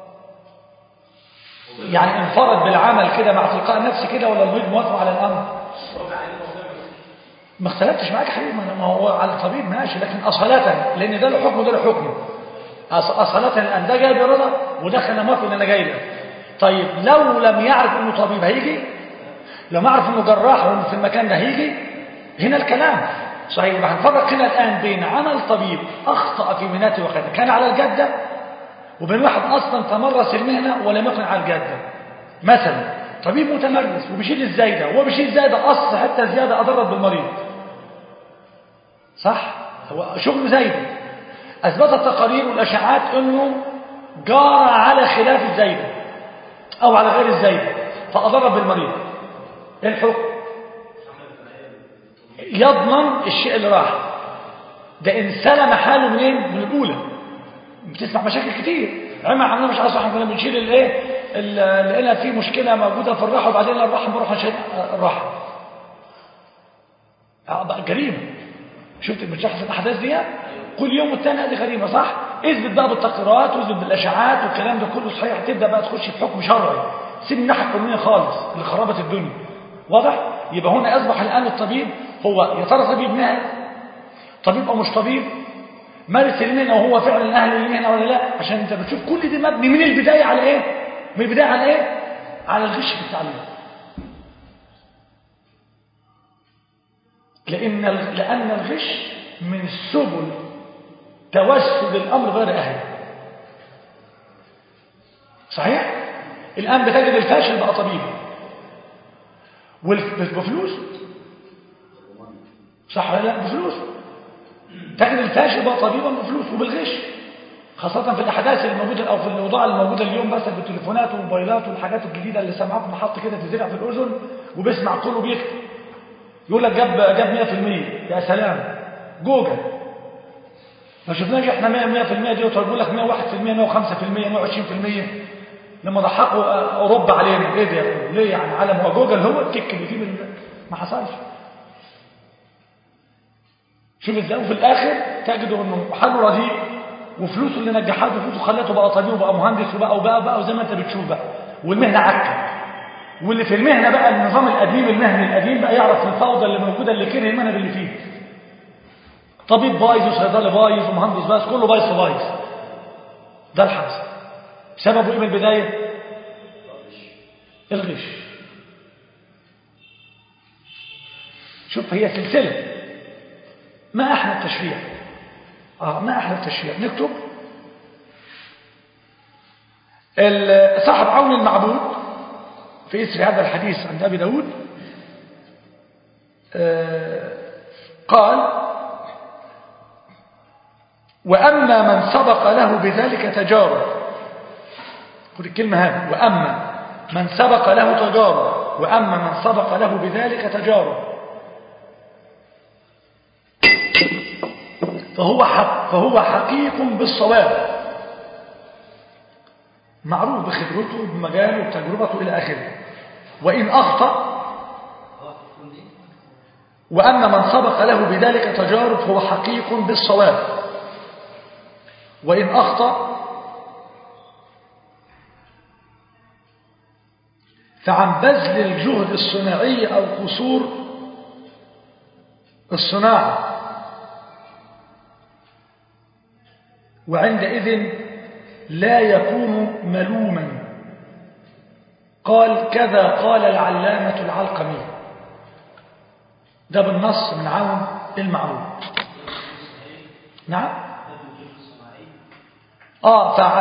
يعني انفرد بالعمل كده مع تلقاء نفسه كده ولا المريض موافق على الأمر رفع عليه موضوع ما اختلفتش معاك يا حبيبي ما ما هو على الطبيب ماشي لكن أصالة لأن ده له حكم وده له حكم أص- أصالة الآن ده جاي برضا وده خلى موافق إن أنا جاي له طيب لو لم يعرف إنه طبيب هيجي لو ما يعرف إنه جراح وإنه في المكان ده هيجي هنا الكلام صحيح يبقى هنفرق هنا الآن بين عمل طبيب أخطأ في مهنته وخدمه كان على الجدة وبين واحد أصلا تمرس المهنة ولم يكن على الجدة مثلا طبيب متمرس وبيشيل الزايدة وهو بيشيل الزايدة قص حتى زيادة أضرت بالمريض صح هو شغل زايدة أثبتت التقارير والأشعاعات أنه جار على خلاف الزايدة أو على غير الزايدة فأضر بالمريض إيه الحكم يضمن الشيء اللي راح ده إن سلم حاله منين من الأولى بتسمع مشاكل كتير عمى عملنا مش عارف احنا كنا بنشيل الايه ال- لقينا في مشكله موجوده في الراحه وبعدين الراحه بنروح نشيل الراحه آه، بقى جريمه شفت بتشخص الاحداث دي كل يوم والتاني هذه جريمه صح اثبت بقى بالتقريرات واثبت بالاشاعات والكلام ده كله صحيح تبدا بقى تخش في حكم شرعي سيب الناحيه القانونيه خالص اللي خربت الدنيا واضح يبقى هنا اصبح الان الطبيب هو يا ترى طبيب مهني طبيب او مش طبيب مارس المهنه وهو فعلا اهل المهنه ولا لا عشان انت بتشوف كل ده مبني من البدايه على ايه من البدايه على ايه على الغش في التعليم لان ال- لان الغش من سبل توسد الامر غير اهله صحيح الان بتجد الفاشل بقى طبيب والف- بفلوس صح ولا لا بفلوس تجد الفاشل بقى طبيبا بفلوس وبالغش خاصة في الأحداث الموجودة أو في الأوضاع الموجودة اليوم بس بالتليفونات والموبايلات والحاجات الجديدة اللي سامعاكم محط كده تزرع في الأذن وبيسمع كله بيكتب يقول لك جاب جاب 100% يا سلام جوجل ما شفناش احنا 100 100% دي وتقول لك 101% 105% 120% لما ضحكوا اوروبا علينا ايه ده يا أخوي؟ ليه يعني عالم هو جوجل هو التك اللي يجيب ال- ما حصلش شوف ازاي وفي الاخر تجدوا انه حاله رديء وفلوسه اللي نجحته فلوسه خلته بقى طبيب وبقى مهندس وبقى وبقى بقى وزي ما انت بتشوف بقى والمهنه عكه واللي في المهنه بقى النظام القديم المهني القديم بقى يعرف الفوضى اللي موجوده اللي كره المنهج اللي فيه طبيب بايظ وصيدلي بايظ ومهندس بايظ كله بايظ في بايظ ده الحاصل سببه ايه من البدايه الغش شوف هي سلسله ما احلى التشريع اه ما احلى التشريع نكتب ال- صاحب عون المعبود في اسر هذا الحديث عند ابي داود آه، قال واما من سبق له بذلك تجارب خذ الكلمه هذه واما من سبق له تجارب واما من سبق له بذلك تجارب فهو حق فهو حقيق بالصواب معروف بخبرته بمجاله بتجربته إلى آخره وإن أخطأ وأما من سبق له بذلك تجارب فهو حقيق بالصواب وإن أخطأ فعن بذل الجهد الصناعي أو قصور الصناعة وعندئذ لا يكون ملوما قال كذا قال العلامة العلقمي ده بالنص من عون المعروف نعم آه فع...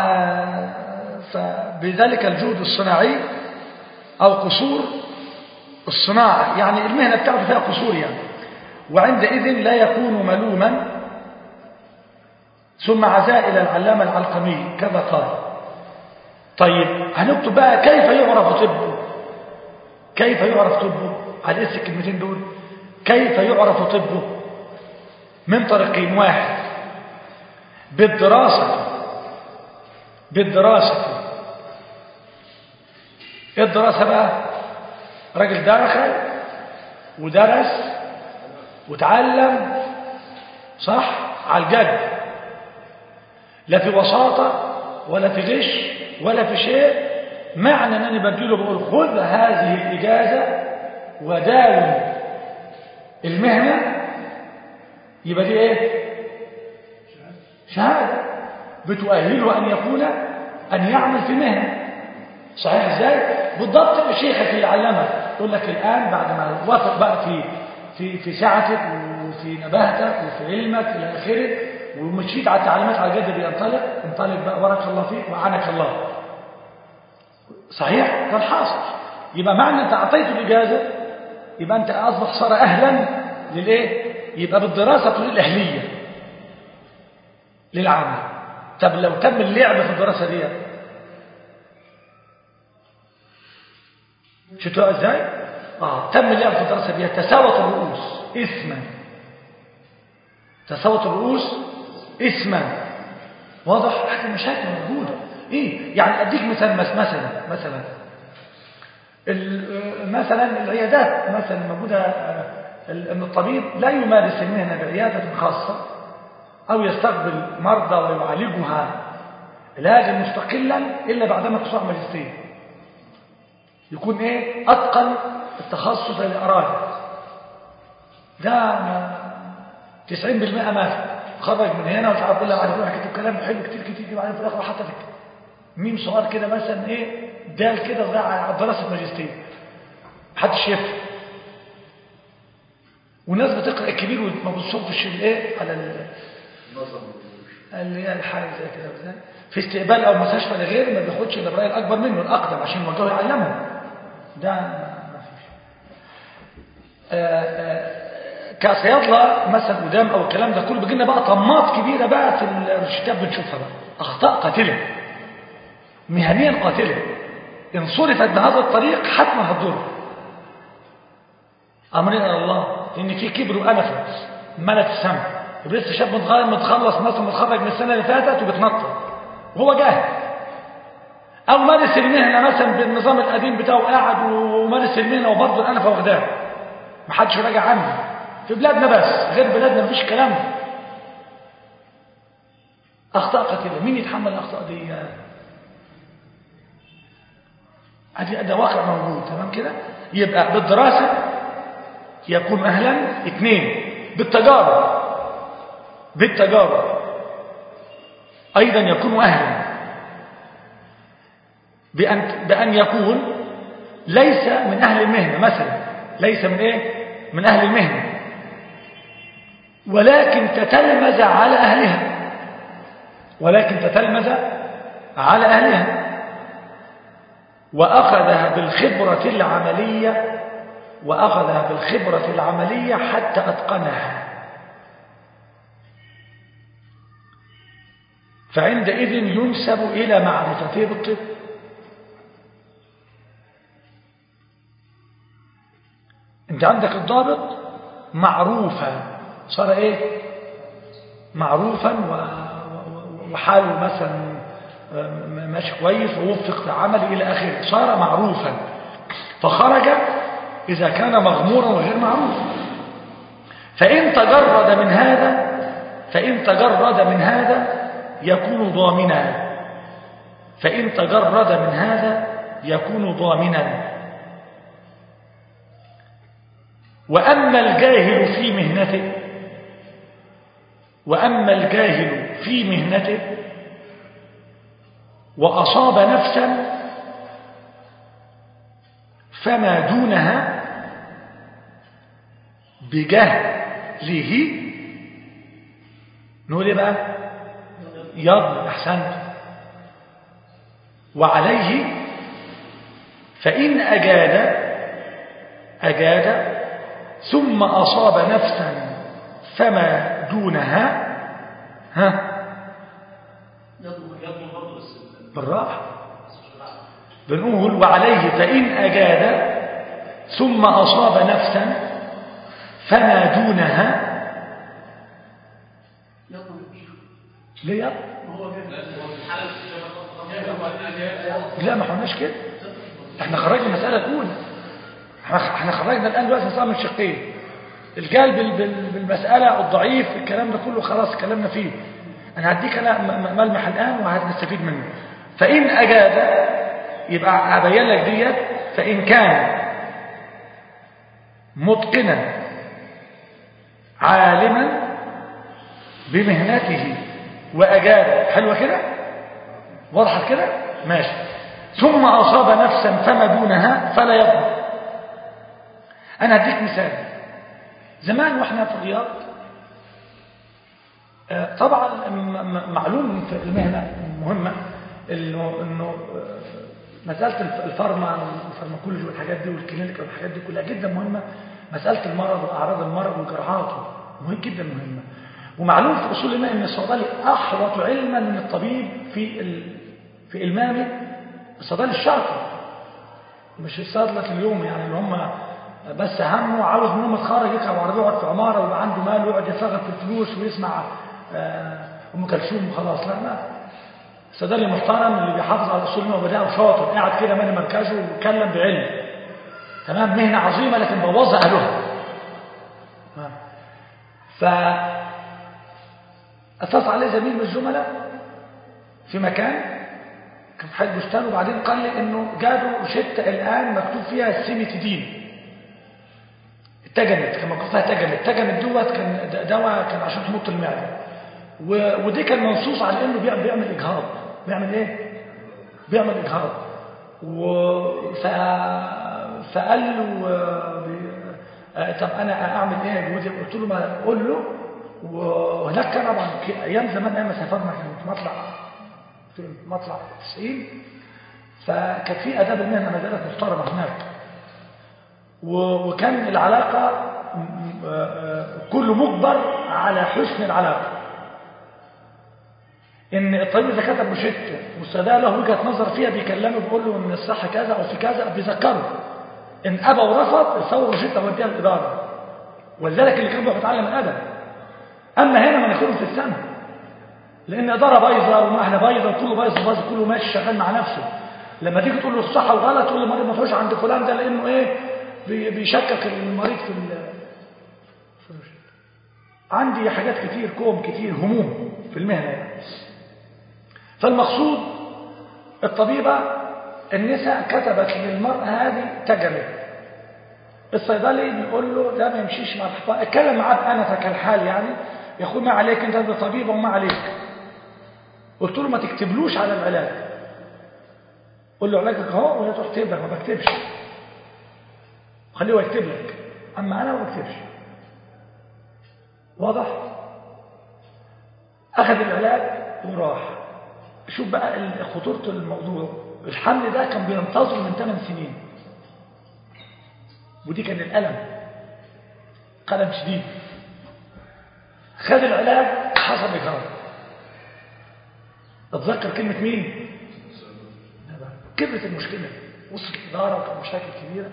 فبذلك الجهد الصناعي أو قصور الصناعة يعني المهنة بتاعته فيها قصور يعني وعندئذ لا يكون ملوما ثم عزاء إلى العلامة العلقمي كذا قال طيب هنكتب بقى كيف يعرف طبه كيف يعرف طبه على اسم الكلمتين دول كيف يعرف طبه من طريقين واحد بالدراسة بالدراسة ايه الدراسة بقى راجل دخل ودرس وتعلم صح على الجد لا في وساطة ولا في غش ولا في شيء معنى أنني بديله بقول خذ هذه الإجازة وداوم المهنة يبقى دي ايه شهادة بتؤهله أن يكون أن يعمل في مهنة صحيح ازاي بالضبط شيخك اللي علمك يقول لك الآن بعد ما وافق بقى في في في سعتك وفي نباهتك وفي علمك إلى آخره ومشيت على التعليمات على جد بينطلق انطلق بقى بارك الله فيك وعنك الله صحيح ده الحاصل يبقى معنى انت اعطيته الاجازه يبقى انت اصبح صار اهلا للايه يبقى بالدراسه تقول الاهليه للعمل طب لو تم اللعب في الدراسه دي شفتوها ازاي اه تم اللعب في الدراسه دي تساوت الرؤوس اسما تساوت الرؤوس اسما واضح حاجه مشاكل موجوده ايه يعني اديك مثال مثلا مثلا مثلا العيادات مثلا موجوده ان الطبيب لا يمارس المهنه بعياده خاصه او يستقبل مرضى ويعالجها علاجا مستقلا الا بعدما تشرع ماجستير يكون ايه اتقن التخصص اللي اراد ده 90% ما في خرج من هنا ومش عارف الا بعد يروح كتب كلام حلو كتير كتير كتير بعدين في الاخر حتى في ميم صغير كده مثلا ايه دال كده ضاع على دراسه ماجستير محدش يفهم والناس بتقرا الكبير وما بتصبش الايه على ال اللي هي الحاجه زي كده في استقبال او مستشفى لغير ما بياخدش الابراء الاكبر منه الاقدم عشان يوجهه يعلمه ده ما فيش كصيادله مثلا قدام او الكلام ده كله بيجي لنا بقى طماط كبيره بقى في الروشتات بنشوفها بقى اخطاء قاتله مهنيا قاتله ان صرفت بهذا الطريق حتما هتضر امرنا الى الله ان في كبر وانفه ملت السمع يبقى لسه شاب متغير متخلص مثلا متخرج من السنه اللي فاتت وبيتنطط وهو جاهل او مارس المهنه مثلا بالنظام القديم بتاعه قاعد ومارس المهنه وبرضه الانفه واخداه محدش راجع عنه في بلادنا بس غير بلادنا مفيش كلام ده اخطاء قتيله مين يتحمل الاخطاء دي ادي ده واقع موجود تمام كده يبقى بالدراسه يكون اهلا اثنين بالتجارب بالتجارب ايضا يكون اهلا بأن, بأن يكون ليس من أهل المهنة مثلا ليس من إيه؟ من أهل المهنة ولكن تتلمذ على أهلها ولكن تتلمذ على أهلها وأخذها بالخبرة العملية وأخذها بالخبرة العملية حتى أتقنها فعندئذ ينسب إلى معرفته بالطب انت عندك الضابط معروفا صار ايه معروفا وحاله مثلا ماشي كويس ووفق في عمله الى اخره صار معروفا فخرج اذا كان مغمورا وغير معروف فان تجرد من هذا فان تجرد من هذا يكون ضامنا فان تجرد من هذا يكون ضامنا وأما الجاهل في مهنته وأما الجاهل في مهنته وأصاب نفسا فما دونها بجهله نقول ايه بقى يضرب احسنت وعليه فإن أجاد أجاد ثم أصاب نفسا فما دونها ها بالراحة بنقول وعليه فإن أجاد ثم أصاب نفسا فما دونها ليه لا ما حناش كده احنا خرجنا المسألة الأولى احنا خرجنا الآن دلوقتي مسألة من شقين الجال بالمسألة الضعيف الكلام ده كله خلاص كلامنا فيه أنا هديك أنا ملمح الآن وهنستفيد منه فإن أجاد يبقى أبين لك ديت فإن كان متقنا عالما بمهنته وأجاد حلوة كده وضحت كده ماشي ثم أصاب نفسا فما دونها فلا يضمن أنا هديك مثال زمان وإحنا في الرياض آه، طبعا م- م- معلوم في المهنة مهمة إنه إنه آه، مسألة الف- الفارما والفارماكولوجي والحاجات دي والكلينيكا والحاجات دي كلها جدا مهمة مسألة المرض وأعراض المرض وجراحاته مهم جدا مهمة ومعلوم في أصول الماء إن الصيدلي أحوط علما من الطبيب في ال... في إلمامه الصيدلي الشرقي مش الصيدلة اليوم يعني اللي هم بس همه عاوز منهم يتخرج يركب عربية يقعد في عمارة ويبقى عنده مال ويقعد يشتغل في الفلوس ويسمع آه، أم كلثوم وخلاص لا لا الصيدلي المحترم اللي بيحافظ على اصول الماء وبداء وشاطر قاعد كده مالي مركزه وبيتكلم بعلم تمام مهنه عظيمه لكن بوظها اهلها تمام. ف اتصل عليه زميل من الزملاء في مكان كان في حي بستان وبعدين قال لي انه جابوا شتة الان مكتوب فيها السيميتيدين اتجمت كان مكتوب فيها تجمت تجمت دوت كان د- دواء كان عشان حموضه المعده و- ودي كان منصوص على انه بيعمل, بيعمل اجهاض بيعمل ايه بيعمل اجهاض و ف... فقال له آه، بي- آه، طب انا اعمل ايه يا جوزي قلت له ما قول له وهناك كان طبعا في ايام زمان ايام ما سافرنا كان في مطلع في مطلع 90 فكانت في اداب المهنه ما زالت محترمه هناك و- وكان العلاقه م- م- آه، آه، كله مجبر على حسن العلاقه ان الطبيب اذا كتب روشته والصيدلي له وجهه نظر فيها بيكلمه بيقول له ان الصح كذا او في كذا بيذكره ان ابى ورفض يصور روشته وديها الاداره ولذلك اللي كان بيتعلم الادب اما هنا ما ناخدهم في السنه لان اداره بايظه ومهنه بايظه وكله بايظ بايظ كله ماشي شغال مع نفسه لما تيجي تقول له الصح وغلط تقول له المريض ما تروحش عند فلان ده لانه ايه بي- بيشكك المريض في ال- في الروشته عندي حاجات كتير كوم كتير هموم في المهنه يعني فالمقصود الطبيبة النساء كتبت للمرأة هذه تجمل الصيدلي بيقول له ده ما يمشيش مع الحفاظ اتكلم معاه بأنفك الحال يعني يقول ما عليك انت ده طبيبة وما عليك قلت له ما تكتبلوش على العلاج قول له علاجك اهو وهي تروح تكتب لك ما بكتبش خليه هو يكتب لك اما انا ما بكتبش واضح اخذ العلاج وراح شوف بقى ال- خطورة الموضوع الحمل ده كان بينتظر من 8 سنين ودي كان الألم قلم شديد خد العلاج حصل إجهاض اتذكر كلمة مين؟ كبرت المشكلة وصلت إدارة وكان مشاكل كبيرة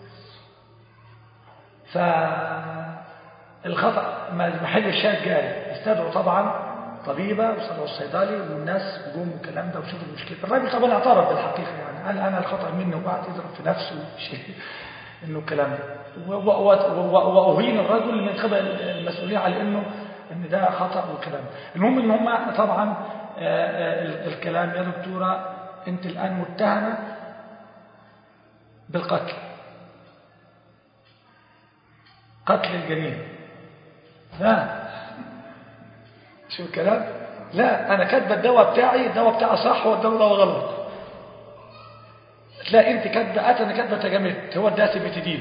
فالخطأ ما- محل الشاهد جاري استدعوا طبعا طبيبة وصلوا الصيدلي والناس جم والكلام ده وشوفوا المشكلة الراجل طبعا اعترف بالحقيقة يعني قال أنا الخطأ مني وقعد يضرب في نفسه شيء إنه الكلام ده و- و- و- و- وأهين الرجل من قبل المسؤولية على إنه إن ده خطأ والكلام ده المهم إن هم طبعا آه، آه، ال- الكلام يا دكتورة أنت الآن متهمة بالقتل قتل الجنين لا شو الكلام لا انا كاتبه الدواء بتاعي الدواء بتاعي صح والدواء ده غلط تلاقي انت كاتبه ات انا كاتبه تجمت هو ده سيبتدين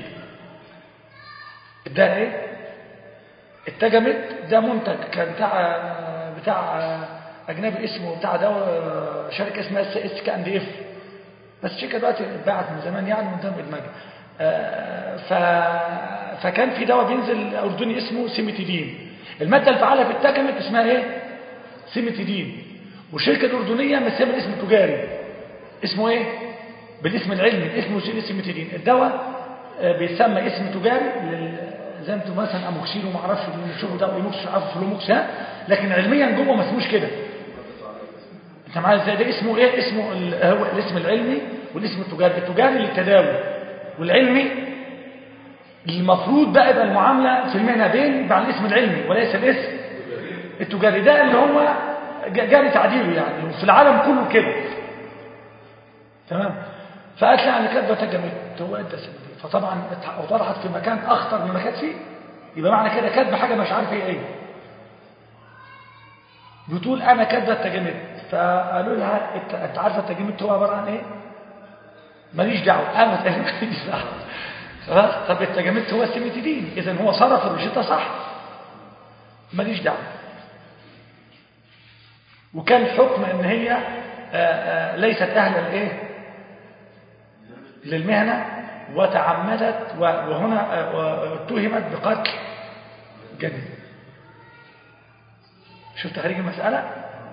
ده ايه التجمت ده منتج كان بتاع بتاع اجنبي اسمه بتاع دواء شركه اسمها اس اس كي اند اف بس الشركه دلوقتي اتباعت من زمان يعني من ضمن ادماجها آه، ف... فكان في دواء بينزل اردني اسمه سيمتيدين الماده الفعاله في التجمت اسمها ايه سيمتيدين والشركه الاردنيه مسميه الاسم التجاري اسمه ايه بالاسم العلمي اسمه سيمتيدين الدواء آه، بيسمى اسم تجاري لل... زي انتوا مثلا اموكسيل وما اعرفش بنشوفوا دواء ايموكس عارف فلوموكس ها لكن علميا جوه ما اسموش كده انت معايا ازاي ده اسمه ايه اسمه ال- هو الاسم العلمي والاسم التجاري التجاري للتداوي والعلمي المفروض بقى يبقى المعامله في المهنه بين مع الاسم العلمي وليس الاسم التجاري ده اللي هو ج- جاري تعديله يعني وفي العالم كله كده تمام فقالت لي انا كاتبه تجمد هو ادى سنتين فطبعا ات- وطرحت في مكان اخطر من ما كانت فيه يبقى معنى كده كاتبه حاجه مش عارف ايه ايه بتقول انا كاتبه التجمد فقالوا لها انت انت عارفه التجمد هو عباره عن ايه ماليش دعوه انا ماليش دعوه خلاص طب التجمد هو السيمتيدين اذا هو صرف الروشته صح ماليش دعوه وكان الحكم ان هي آآ آآ ليست اهلا لايه للمهنه وتعمدت وهنا اتهمت بقتل جنين شوف تخريج المسألة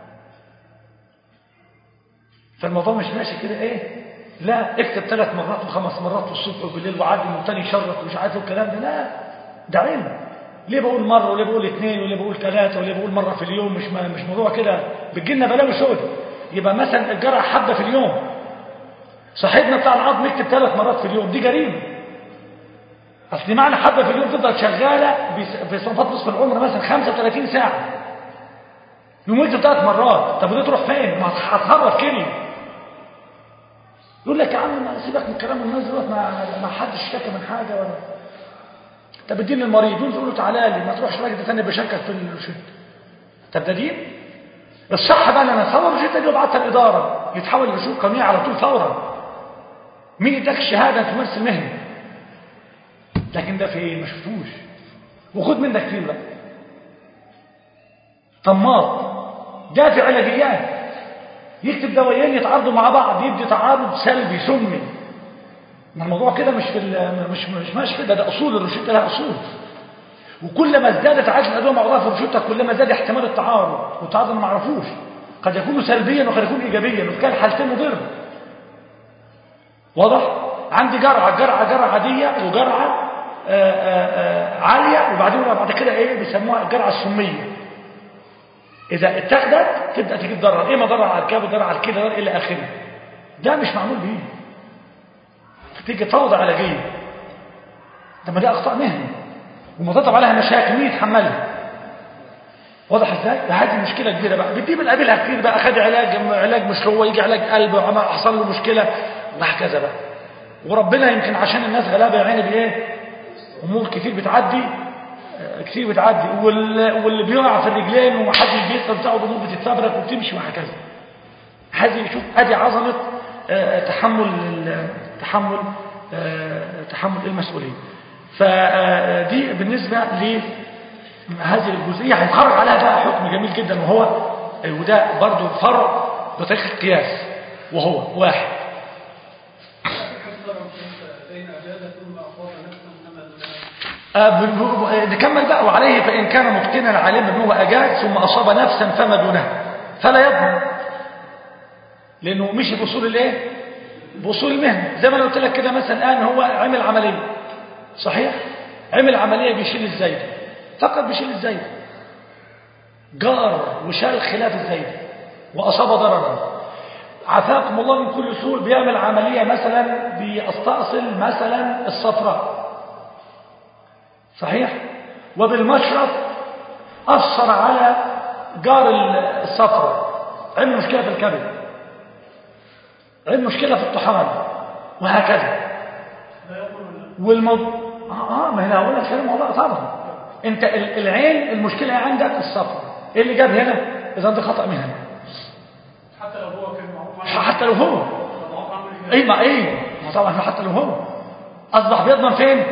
فالموضوع مش ماشي كده ايه لا اكتب ثلاث مرات وخمس مرات والصبح وبالليل وعدي والتاني شرط ومش عارف الكلام ده لا ده علم ليه بقول مرة وليه بقول اثنين وليه بقول ثلاثة وليه بقول مرة في اليوم مش مش موضوع كده بتجيلنا بلاوي سود يبقى مثلا الجرعة حبة في اليوم صاحبنا بتاع العظم يكتب ثلاث مرات في اليوم دي جريمة اصل معنى حبة في اليوم تفضل شغالة في صنفات نصف العمر مثلا 35 ساعة يوم يكتب ثلاث مرات طب ودي تروح فين ما هتهرب كلمة يقول لك يا عم ما سيبك من كلام الناس دلوقتي ما ما حدش اشتكى من حاجة ولا طب ادين للمريض يقول تقول له تعالى لي ما تروحش راجل تاني بشكك في الروشته طب ده دين الصح بقى لما تصور الروشته دي وابعتها الاداره يتحول لرسوم قانونيه على طول فورا مين اداك الشهاده تمارس المهنه لكن ده في ايه ما شفتوش وخد من ده كتير بقى طماط ده في علاجيات يكتب دوايين يتعارضوا مع بعض يبدي تعارض سلبي سمي ما الموضوع كده مش في مش مش ماشي كده ده اصول الروشته لها اصول وكلما ازدادت عدد الادويه موضوعها في الروشته كلما زاد احتمال التعارض والتعارض ما معرفوش قد يكون سلبيا وقد يكون ايجابيا وفي كلا الحالتين مضر واضح عندي جرعه جرعه جرعه عاديه وجرعه آآ آآ عاليه وبعدين بعد كده ايه بيسموها الجرعه السميه اذا اتخذت تبدا تجيب ضرر ايه ما ضرر على الكبد ضرر على الكلى ضرر الى اخره ده مش معمول بيه تيجي فوضى علاجيه ده ما دي اخطاء مهنه ومتطلب عليها مشاكل مين يتحملها واضح ازاي ده هذه مشكله كبيره بقى بتجيب القابلها كتير بقى خد علاج علاج مش هو يجي علاج قلب وعمل حصل له مشكله وهكذا بقى وربنا يمكن عشان الناس غلابه يا عيني بايه امور كتير بتعدي كتير بتعدي واللي بيقع في الرجلين ومحدش بيسال بتاعه الامور بتتفبرك وبتمشي وهكذا هذه شوف ادي عظمه تحمل تحمل تحمل المسؤوليه فدي بالنسبه لهذه الجزئيه هيتخرج عليها بقى حكم جميل جدا وهو وده برضو فرع بطريقه القياس وهو واحد نكمل بقى وعليه فإن كان متقنا عالما أنه أجاز ثم أصاب نفسا فما دونها فلا يضمن لأنه مشي بأصول الإيه؟ بأصول المهنة زي ما أنا قلت لك كده مثلا الآن هو عمل عملية صحيح؟ عمل عملية بيشيل الزايد فقط بيشيل الزايد جار وشال خلاف الزايد وأصاب ضررا عافاكم الله من كل سوء بيعمل عملية مثلا بيستأصل مثلا الصفراء صحيح وبالمشرط أثر على جار الصفراء عمل مشكلة في الكبد عمل مشكلة في الطحال وهكذا والموضوع آه, آه ما هنا أقول لك كلام والله طبعا أنت العين المشكلة عندك الصفراء إيه اللي جاب هنا إذا أنت خطأ مهني حتى لو هو كان معروف حتى لو هو ايه ما ايه ما طبعا حتى لو هو اصبح بيضمن فين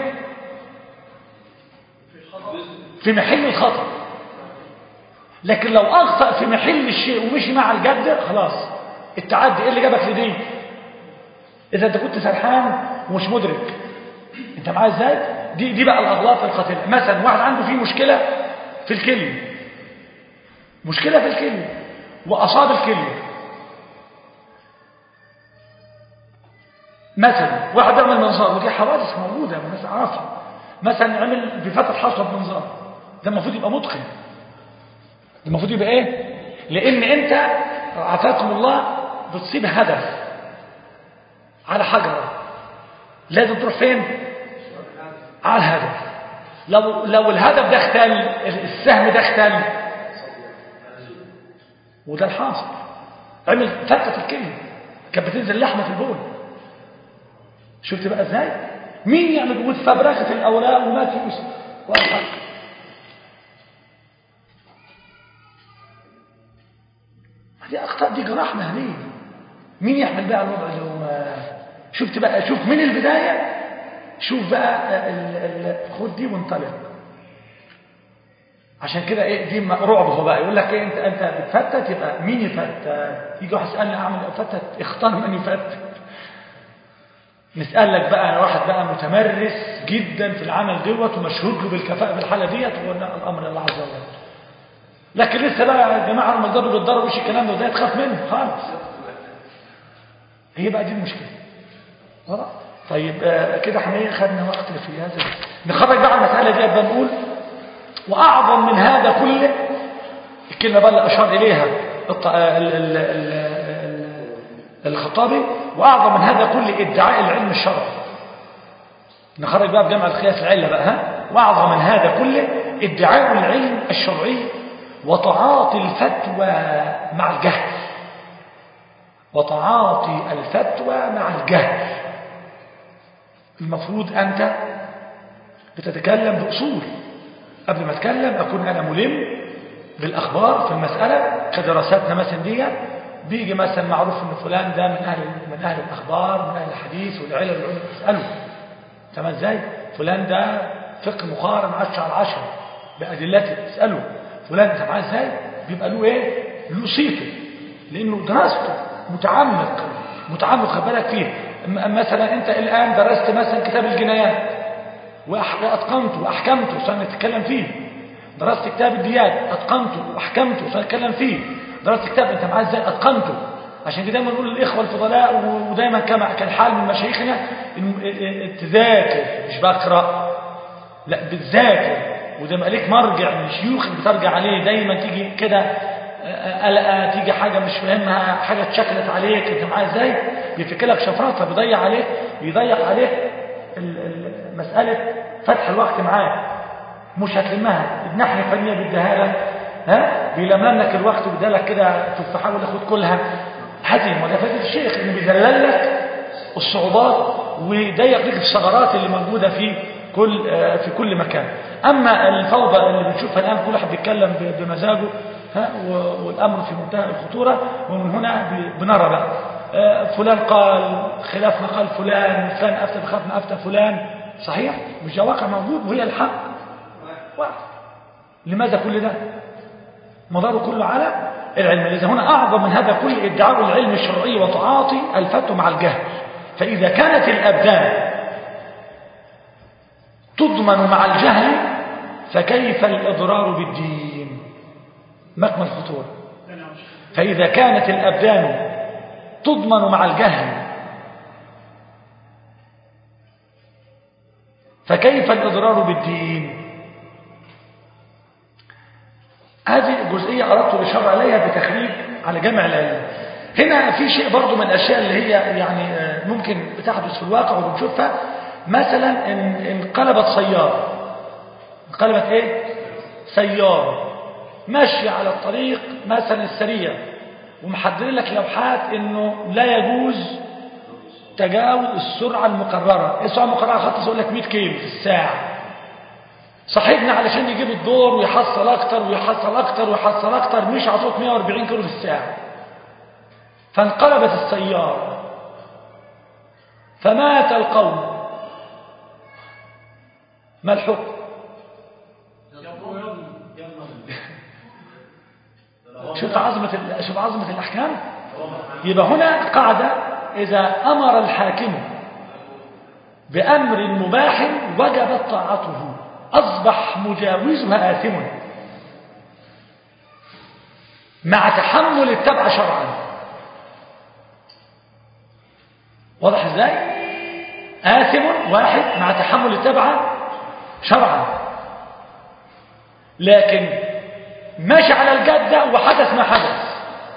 في محل الخطأ لكن لو اخطأ في محل الشيء ومشي مع الجد خلاص التعدي ايه اللي جابك لدي اذا انت كنت سرحان ومش مدرك انت معايا ازاي دي دي بقى الاغلاط الخطيره مثلا واحد عنده فيه مشكله في الكليه مشكله في الكليه واصاب الكليه مثلا واحد يعمل منظار ودي حوادث موجوده الناس عارفها مثلا عمل بفتح حصوه بمنظار ده المفروض يبقى متقن ده المفروض يبقى ايه لان انت عافاكم الله بتصيب هدف على حجره لازم تروح فين على الهدف لو لو الهدف ده اختل السهم ده اختل وده الحاصل عمل فتت الكلمه كانت بتنزل لحمه في البول شفت بقى ازاي مين يعمل وتفبركت الاوراق ومات يوسف والحق دي اخطاء دي جراح مهنيه مين يحمل بقى الوضع اللي هو شفت بقى شوف من البدايه شوف بقى ال ال خد دي وانطلق عشان كده ايه دي رعب هو بقى يقول لك ايه انت انت بتفتت يبقى مين يفتت يجي واحد يسالني اعمل افتت اختار من يفتت نسال لك بقى واحد بقى متمرس جدا في العمل دوت ومشهود له بالكفاءه في الحاله ديت وقلنا الامر الله عز وجل لكن لسه بقى يا جماعه لما تجربوا بتضربوا ايش الكلام ده وده تخاف منه خالص هي بقى دي المشكله واضح طيب آه كده احنا ايه خدنا وقت في هذا نخرج بقى المساله دي بقى نقول واعظم من هذا كله الكلمه بقى اللي اشار اليها الط- ال- ال- ال- ال- الخطابي واعظم من هذا كله ادعاء العلم الشرعي نخرج بقى بجمع القياس العله بقى ها واعظم من هذا كله ادعاء العلم الشرعي وتعاطي الفتوى مع الجهل وتعاطي الفتوى مع الجهل المفروض أنت بتتكلم بأصول قبل ما أتكلم أكون أنا ملم بالأخبار في المسألة كدراساتنا مثلا دي بيجي مثلا معروف أن فلان ده من أهل من أهل الأخبار من أهل الحديث والعلل والعلم اسأله تمام إزاي فلان ده فقه مقارن 10 على 10 بأدلته اسأله فلان أنت معاه إزاي بيبقى له إيه له صيته لأنه دراسته متعمق متعمق خد بالك فيه م- مثلا أنت الآن درست مثلا كتاب الجنايات وأح- وأتقنته وأحكمته سنتكلم فيه درست كتاب الديات أتقنته وأحكمته سنتكلم فيه درست كتاب أنت معاه إزاي أتقنته عشان كده دايما نقول للإخوة الفضلاء و- ودايما كما كان حال من مشايخنا إنه ا- ا- تذاكر مش بقرأ لا بتذاكر وده ما ليك مرجع من شيوخك بترجع عليه دايما تيجي كده قلقه تيجي حاجه مش فاهمها حاجه اتشكلت عليك انت معايا ازاي بيفك لك شفراتها بيضيع عليك بيضيع عليك ال- ال- مساله فتح الوقت معاك مش هتلمها الناحيه الفنيه بيديها لك ها بيلملم لك الوقت وبيديها لك كده تفاحه ولا خد كلها هزم وده فائده الشيخ انه بيذلل لك الصعوبات ويضيق لك الثغرات اللي موجوده في كل آه، في كل مكان اما الفوضى اللي بنشوفها الان كل واحد بيتكلم ب- بمزاجه ها و- والامر في منتهى الخطوره ومن هنا ب- بنرى بقى آه، فلان قال خلاف ما قال فلان فلان افتى بخلاف ما افتى فلان صحيح مش ده واقع موجود وهي الحق واحد لماذا كل ده مداره كله على العلم لذا هنا أعظم من هذا كل ادعاء العلم الشرعي وتعاطي الفتوى مع الجهل فإذا كانت الأبدان تضمن مع الجهل فكيف الإضرار بالدين مكمن الخطورة فإذا كانت الأبدان تضمن مع الجهل فكيف الإضرار بالدين هذه جزئية أردت الإشارة عليها بتخريج على جمع العلم هنا في شيء برضو من الأشياء اللي هي يعني آه، ممكن بتحدث في الواقع وبنشوفها مثلا إن انقلبت سيارة انقلبت إيه؟ سيارة ماشية على الطريق مثلا السريع ومحددين لك لوحات إنه لا يجوز تجاوز السرعة المقررة السرعة المقررة خط يقول لك 100 كيلو في الساعة صاحبنا علشان يجيب الدور ويحصل اكتر ويحصل اكتر ويحصل اكتر مش على صوت 140 كيلو في الساعة فانقلبت السيارة فمات القوم ما الحكم شوف عظمة ال- شوف عظمة الأحكام يبقى هنا قاعدة إذا أمر الحاكم بأمر مباح وجبت طاعته أصبح مجاوزها آثم مع تحمل التبع شرعا واضح ازاي آثم واحد مع تحمل التبع شرعا لكن ماشي على الجادة وحدث ما حدث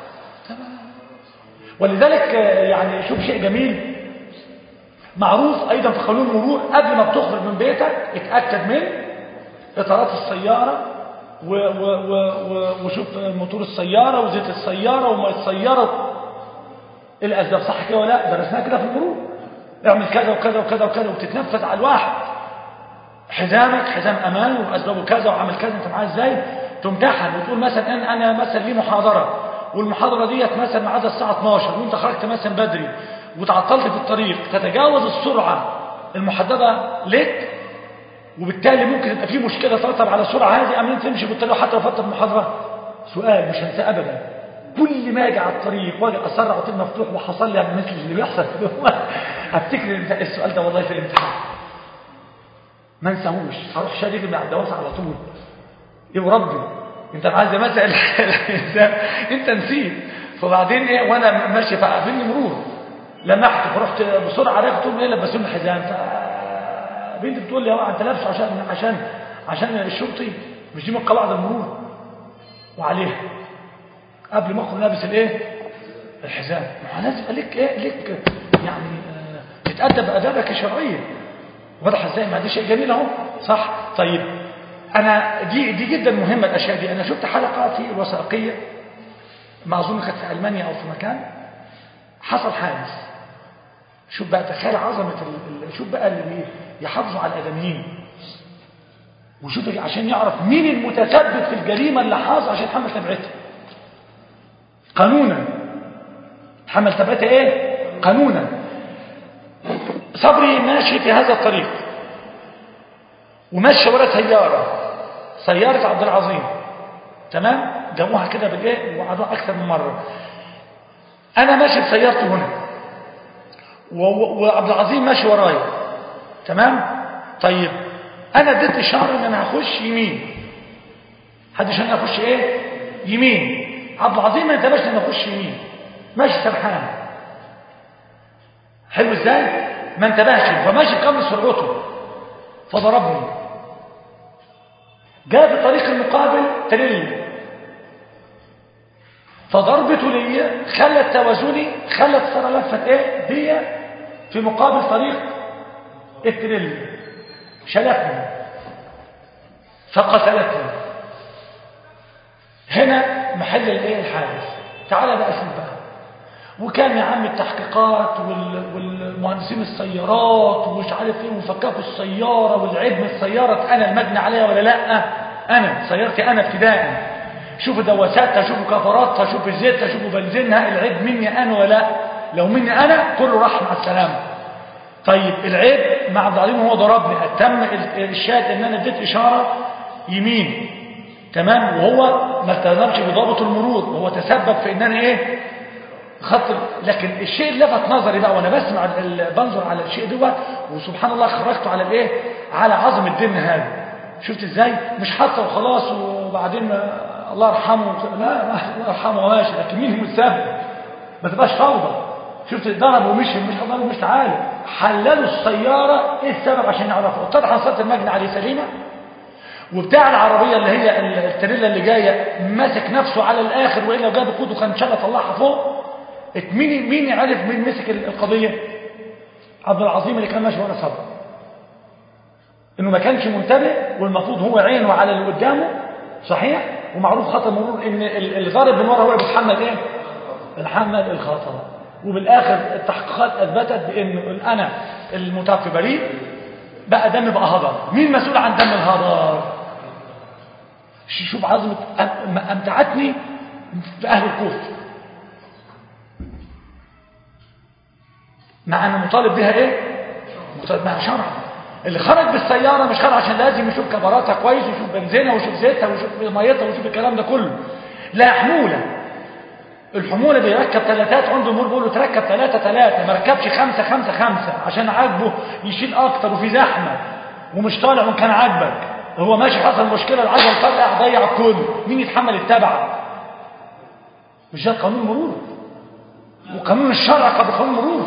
ولذلك آه، يعني شوف شيء جميل معروف أيضا في قانون المرور قبل ما بتخرج من بيتك اتأكد من إطارات السيارة و و و و وشوف موتور السيارة وزيت السيارة وماء السيارة الأسباب صح كده ولا لا درسناها كده في المرور اعمل كذا وكذا وكذا وكذا وتتنفذ على الواحد حزامك حزام أمان وأسبابه كذا وعمل كذا أنت معاه إزاي تمتحن وتقول مثلا أن أنا مثلا لي محاضرة والمحاضرة ديت مثلا ميعادها الساعة 12 وانت خرجت مثلا بدري وتعطلت في الطريق تتجاوز السرعة المحددة لك وبالتالي ممكن يبقى في مشكلة ترتب على السرعة هذه أم تمشي بالطريق حتى لو فاتت المحاضرة سؤال مش هنساه أبدا كل ما اجي على الطريق واجي اسرع وطيب مفتوح وحصل لي مثل اللي بيحصل افتكر السؤال ده والله في الامتحان ما انساهوش هروح شادد من على الدواسه على طول ايه وربي انت عايز مسأل انت نسيت فبعدين ايه وانا ماشي فقابلني مرور لمحت فرحت بسرعه رحت ايه لبسوني الحزام فبنتي بتقول لي اه انت لابسه عشان عشان عشان الشرطي مش دي من قواعد المرور وعليها قبل ما اخرج لابس الايه الحزام ما لازم يبقى لك ايه لك يعني آه تتادب ادابك الشرعيه واضح ازاي ما دي شيء جميل اهو صح طيب انا دي دي جدا مهمه الاشياء دي انا شفت حلقه في الوثائقيه ما اظن كانت في المانيا او في مكان حصل حادث شوف بقى تخيل عظمه شوف بقى اللي يحافظوا على الادميين وشوف عشان يعرف مين المتسبب في الجريمه اللي حاصل عشان يتحمل تبعتها قانونا تحمل تبعتها ايه قانونا صبري ماشي في هذا الطريق وماشي ورا سياره سياره عبد العظيم تمام جابوها كده بالايه وقعدوها اكثر من مره انا ماشي بسيارتي هنا وعبد العظيم ماشي ورايا تمام طيب انا اديت اشاره ان انا هخش يمين حد عشان اخش ايه يمين عبد العظيم ما انتبهش ان اخش يمين ماشي سرحان حلو ازاي ما انتبهش فماشي بكامل سرعته فضربني جاء في الطريق المقابل تريلي فضربته لي خلت توازني خلت صار لفه ايه دي في مقابل طريق التريلي شلتني فقتلتني هنا محل الايه الحادث تعال بقى شوف بقى وكان يا عم التحقيقات وال... والمهندسين السيارات ومش عارف ايه وفككوا السياره والعيب من السياره انا المجني عليها ولا لا انا سيارتي انا ابتداء شوفوا دواساتها شوفوا كفراتها شوفوا زيتها شوفوا بنزينها العيب مني انا ولا لا لو مني انا كله راح مع السلامه طيب العيب مع عبد العظيم هو ضربني تم الشاهد ان انا اديت اشاره يمين تمام وهو ما التزمش بضابط المرور وهو تسبب في ان انا ايه خط لكن الشيء اللي لفت نظري بقى وانا بسمع بنظر على الشيء دوت وسبحان الله خرجته على الايه على عظم الدين هذا شفت ازاي مش حتى وخلاص وبعدين الله يرحمه لا الله يرحمه ماشي لكن مين هو السبب ما تبقاش فوضى شفت ضرب ومشي مش ضرب مش تعالى حللوا السياره ايه السبب عشان نعرفه اتضح ان صارت المجني عليه سليمه وبتاع العربية اللي هي التريلا اللي جاية ماسك نفسه على الآخر وإلا جاب قوده كان شاء طلعها فوق مين مين يعرف مين مسك القضية عبد العظيم اللي كان ماشي ورا صبر انه ما كانش منتبه والمفروض هو عينه على اللي قدامه صحيح ومعروف خطر مرور ان الغارب من ورا هو اللي بيتحمل ايه بيتحمل الخطر وبالاخر التحقيقات اثبتت بانه انا المتوفي بريء بقى دم بقى هدر مين مسؤول عن دم الهدر شوف عظمة امتعتني بأهل الكوفة مع أن مطالب بها إيه مطالب بها شرع اللي خرج بالسيارة مش خرج عشان لازم يشوف كبراتها كويس ويشوف بنزينها ويشوف زيتها ويشوف ميتها ويشوف الكلام ده كله لا حمولة الحمولة بيركب ثلاثات عنده المرور بيقول له تركب ثلاثة ثلاثة ما ركبش خمسة خمسة خمسة عشان عاجبه يشيل أكتر وفي زحمة ومش طالع وكان عاجبك هو ماشي حصل مشكلة العجل فرقع ضيع الكل مين يتحمل التبع مش ده قانون المرور وقانون الشرع قبل قانون المرور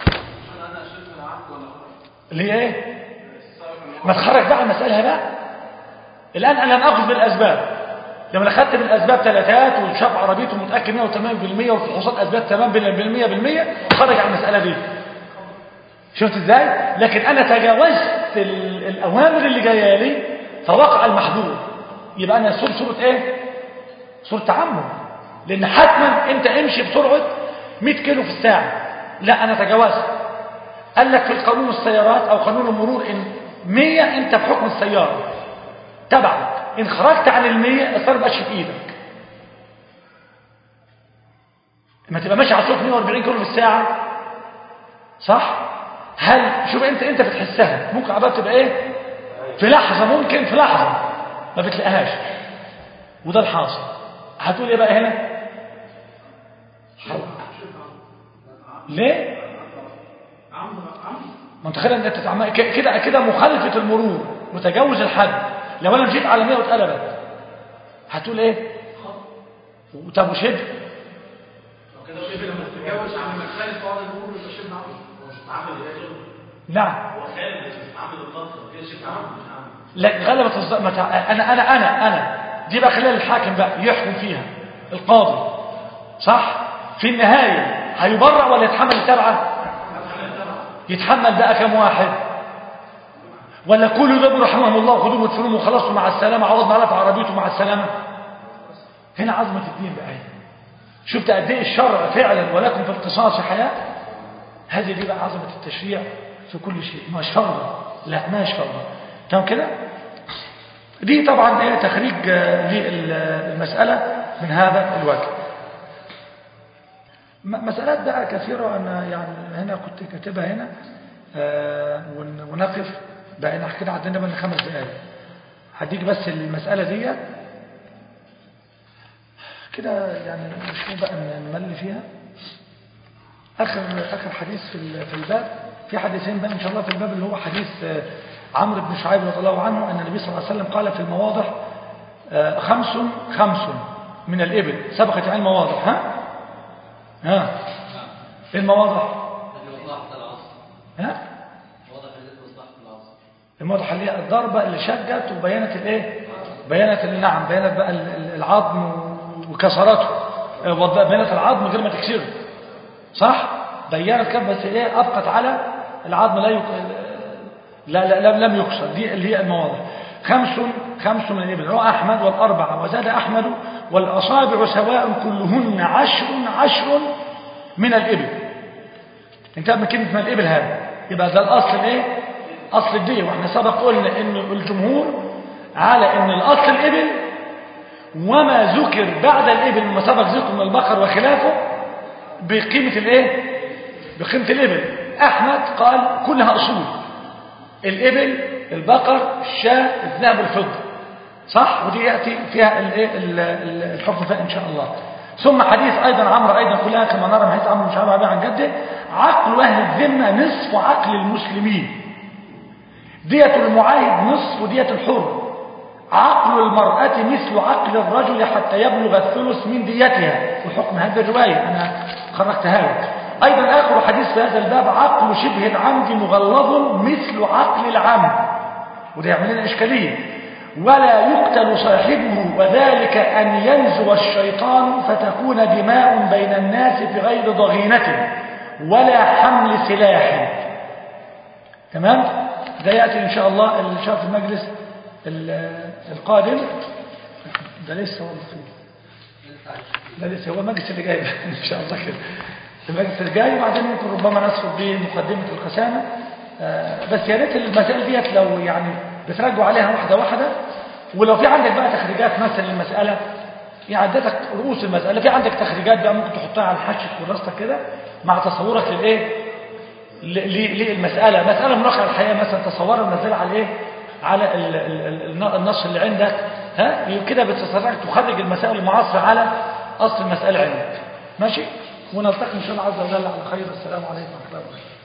اللي هي ايه ما تخرج بقى المسألة بقى الآن أنا لم أخذ بالأسباب لما اخذت بالاسباب ثلاثات وشاف عربيته متاكد 108% والفحوصات اثبتت تمام بالمية بالمية خرج عن المساله دي شفت ازاي لكن انا تجاوزت الاوامر اللي جايه لي فوقع المحظور يبقى انا صور صوره ايه صوره تعمد لان حتما انت امشي بسرعه 100 كيلو في الساعه لا انا تجاوزت قال لك في القانون السيارات او قانون المرور ان 100 انت في حكم السياره تبعك ان خرجت عن المية الصار بقاش في ايدك ما تبقى ماشي على سرعه 140 كيلو في الساعه صح هل شوف انت انت بتحسها ممكن عبارة تبقى ايه في لحظه ممكن في لحظه ما بتلاقيهاش وده الحاصل هتقول ايه بقى هنا ليه ما انت خير ان انت تعمل ك- كده كده مخالفه المرور وتجاوز الحد لو انا مشيت على 100 واتقلبت هتقول ايه طب وشبه كده شبه لما تتجاوز عن المختلف وهذا المرور يبقى شبه عمل هو مش عمل يا شبه نعم هو خالد مش عمل القصر كده شبه عمل مش عمل لا غلبة الظ... ما تع- انا انا انا انا دي بقى خلال الحاكم بقى يحكم فيها القاضي صح في النهاية هيبرع ولا يتحمل التبعة يتحمل بقى كم واحد ولا كل ده رحمهم الله خدوه وادفنوه وخلاص مع السلامة عوضنا على في عربيته مع السلامة هنا عظمة الدين بقى هنا. شفت قد ايه الشرع فعلا ولكم في القصاص حياة هذه دي بقى عظمة التشريع في كل شيء مش فرض لا مش فرض تمام كده دي طبعا ايه تخريج آه، للمسألة من هذا الوجه م- مسألات بقى كثيرة أنا يعني هنا كنت كاتبها هنا آه، ون- ونقف بقى احنا كده عندنا بقى خمس دقايق هديك بس المسألة دي كده يعني مش بقى نمل فيها آخر آخر حديث في ال- في الباب في حديثين بقى إن شاء الله في الباب اللي هو حديث آه، عمرو بن شعيب رضي الله عنه أن النبي صلى الله عليه وسلم قال في المواضح آه، خمس خمس من الإبل سبقت عن المواضح ها ها إيه المواضح ها المواضح اللي هي الضربة اللي شجت وبينت الايه بينت ال- نعم بينت بقى ال- ال- العظم وكسرته آه، وض- بينت العظم غير ما تكسره صح بينت كيف بس ايه ابقت على العظم لا يك... لا, لا لم لم يكسر دي اللي هي المواضع خمس خمس من الابل روى احمد والاربعه وزاد احمد والاصابع سواء كلهن عشر عشر من الابل انتهى من كلمه من الابل هذا يبقى ده الاصل الايه اصل الديه واحنا سبق قلنا ان الجمهور على ان الاصل الابل وما ذكر بعد الابل مما سبق ذكر من البقر وخلافه بقيمة الايه بقيمة الابل احمد قال كلها اصول الابل البقر الشاة الذهب الفضة صح ودي يأتي فيها الايه ال- ال- الحكم فيها ان شاء الله ثم حديث ايضا عمرو ايضا كلها كما نرى من حديث عمرو بن شعبة عن جده عقل اهل الذمة نصف عقل المسلمين دية المعاهد نصف دية الحر عقل المرأة مثل عقل الرجل حتى يبلغ الثلث من ديتها وحكم هذه الرواية أنا خرجتها لك أيضا آخر حديث في هذا الباب عقل شبه العمد مغلظ مثل عقل العمد وده يعمل لنا إشكالية ولا يقتل صاحبه وذلك أن ينزغ الشيطان فتكون دماء بين الناس بغير ضغينة ولا حمل سلاح تمام ده يأتي إن شاء الله اللي شاف المجلس ال- القادم ده لسه والله فيه ده لسه هو المجلس اللي جاي إن شاء الله كده المجلس اللي جاي وبعدين ممكن ربما ندخل بمقدمة القسامة آه، بس يا ريت المسائل ديت لو يعني بتراجعوا عليها واحدة واحدة ولو في عندك بقى تخريجات مثلا للمسألة يعني اديتك رؤوس المسألة في عندك تخريجات بقى ممكن تحطها على الحش في كراستك كده مع تصورك للايه ل- ل- للمسألة مسألة من واقع الحياة مثلا تصورها ونزلها على ايه على ال- ال- ال- النص اللي عندك ها كده بتستطيع تخرج المسائل المعاصرة على أصل المسألة عندك ماشي ونلتقي إن شاء الله عز وجل على خير السلام عليكم ورحمة الله وبركاته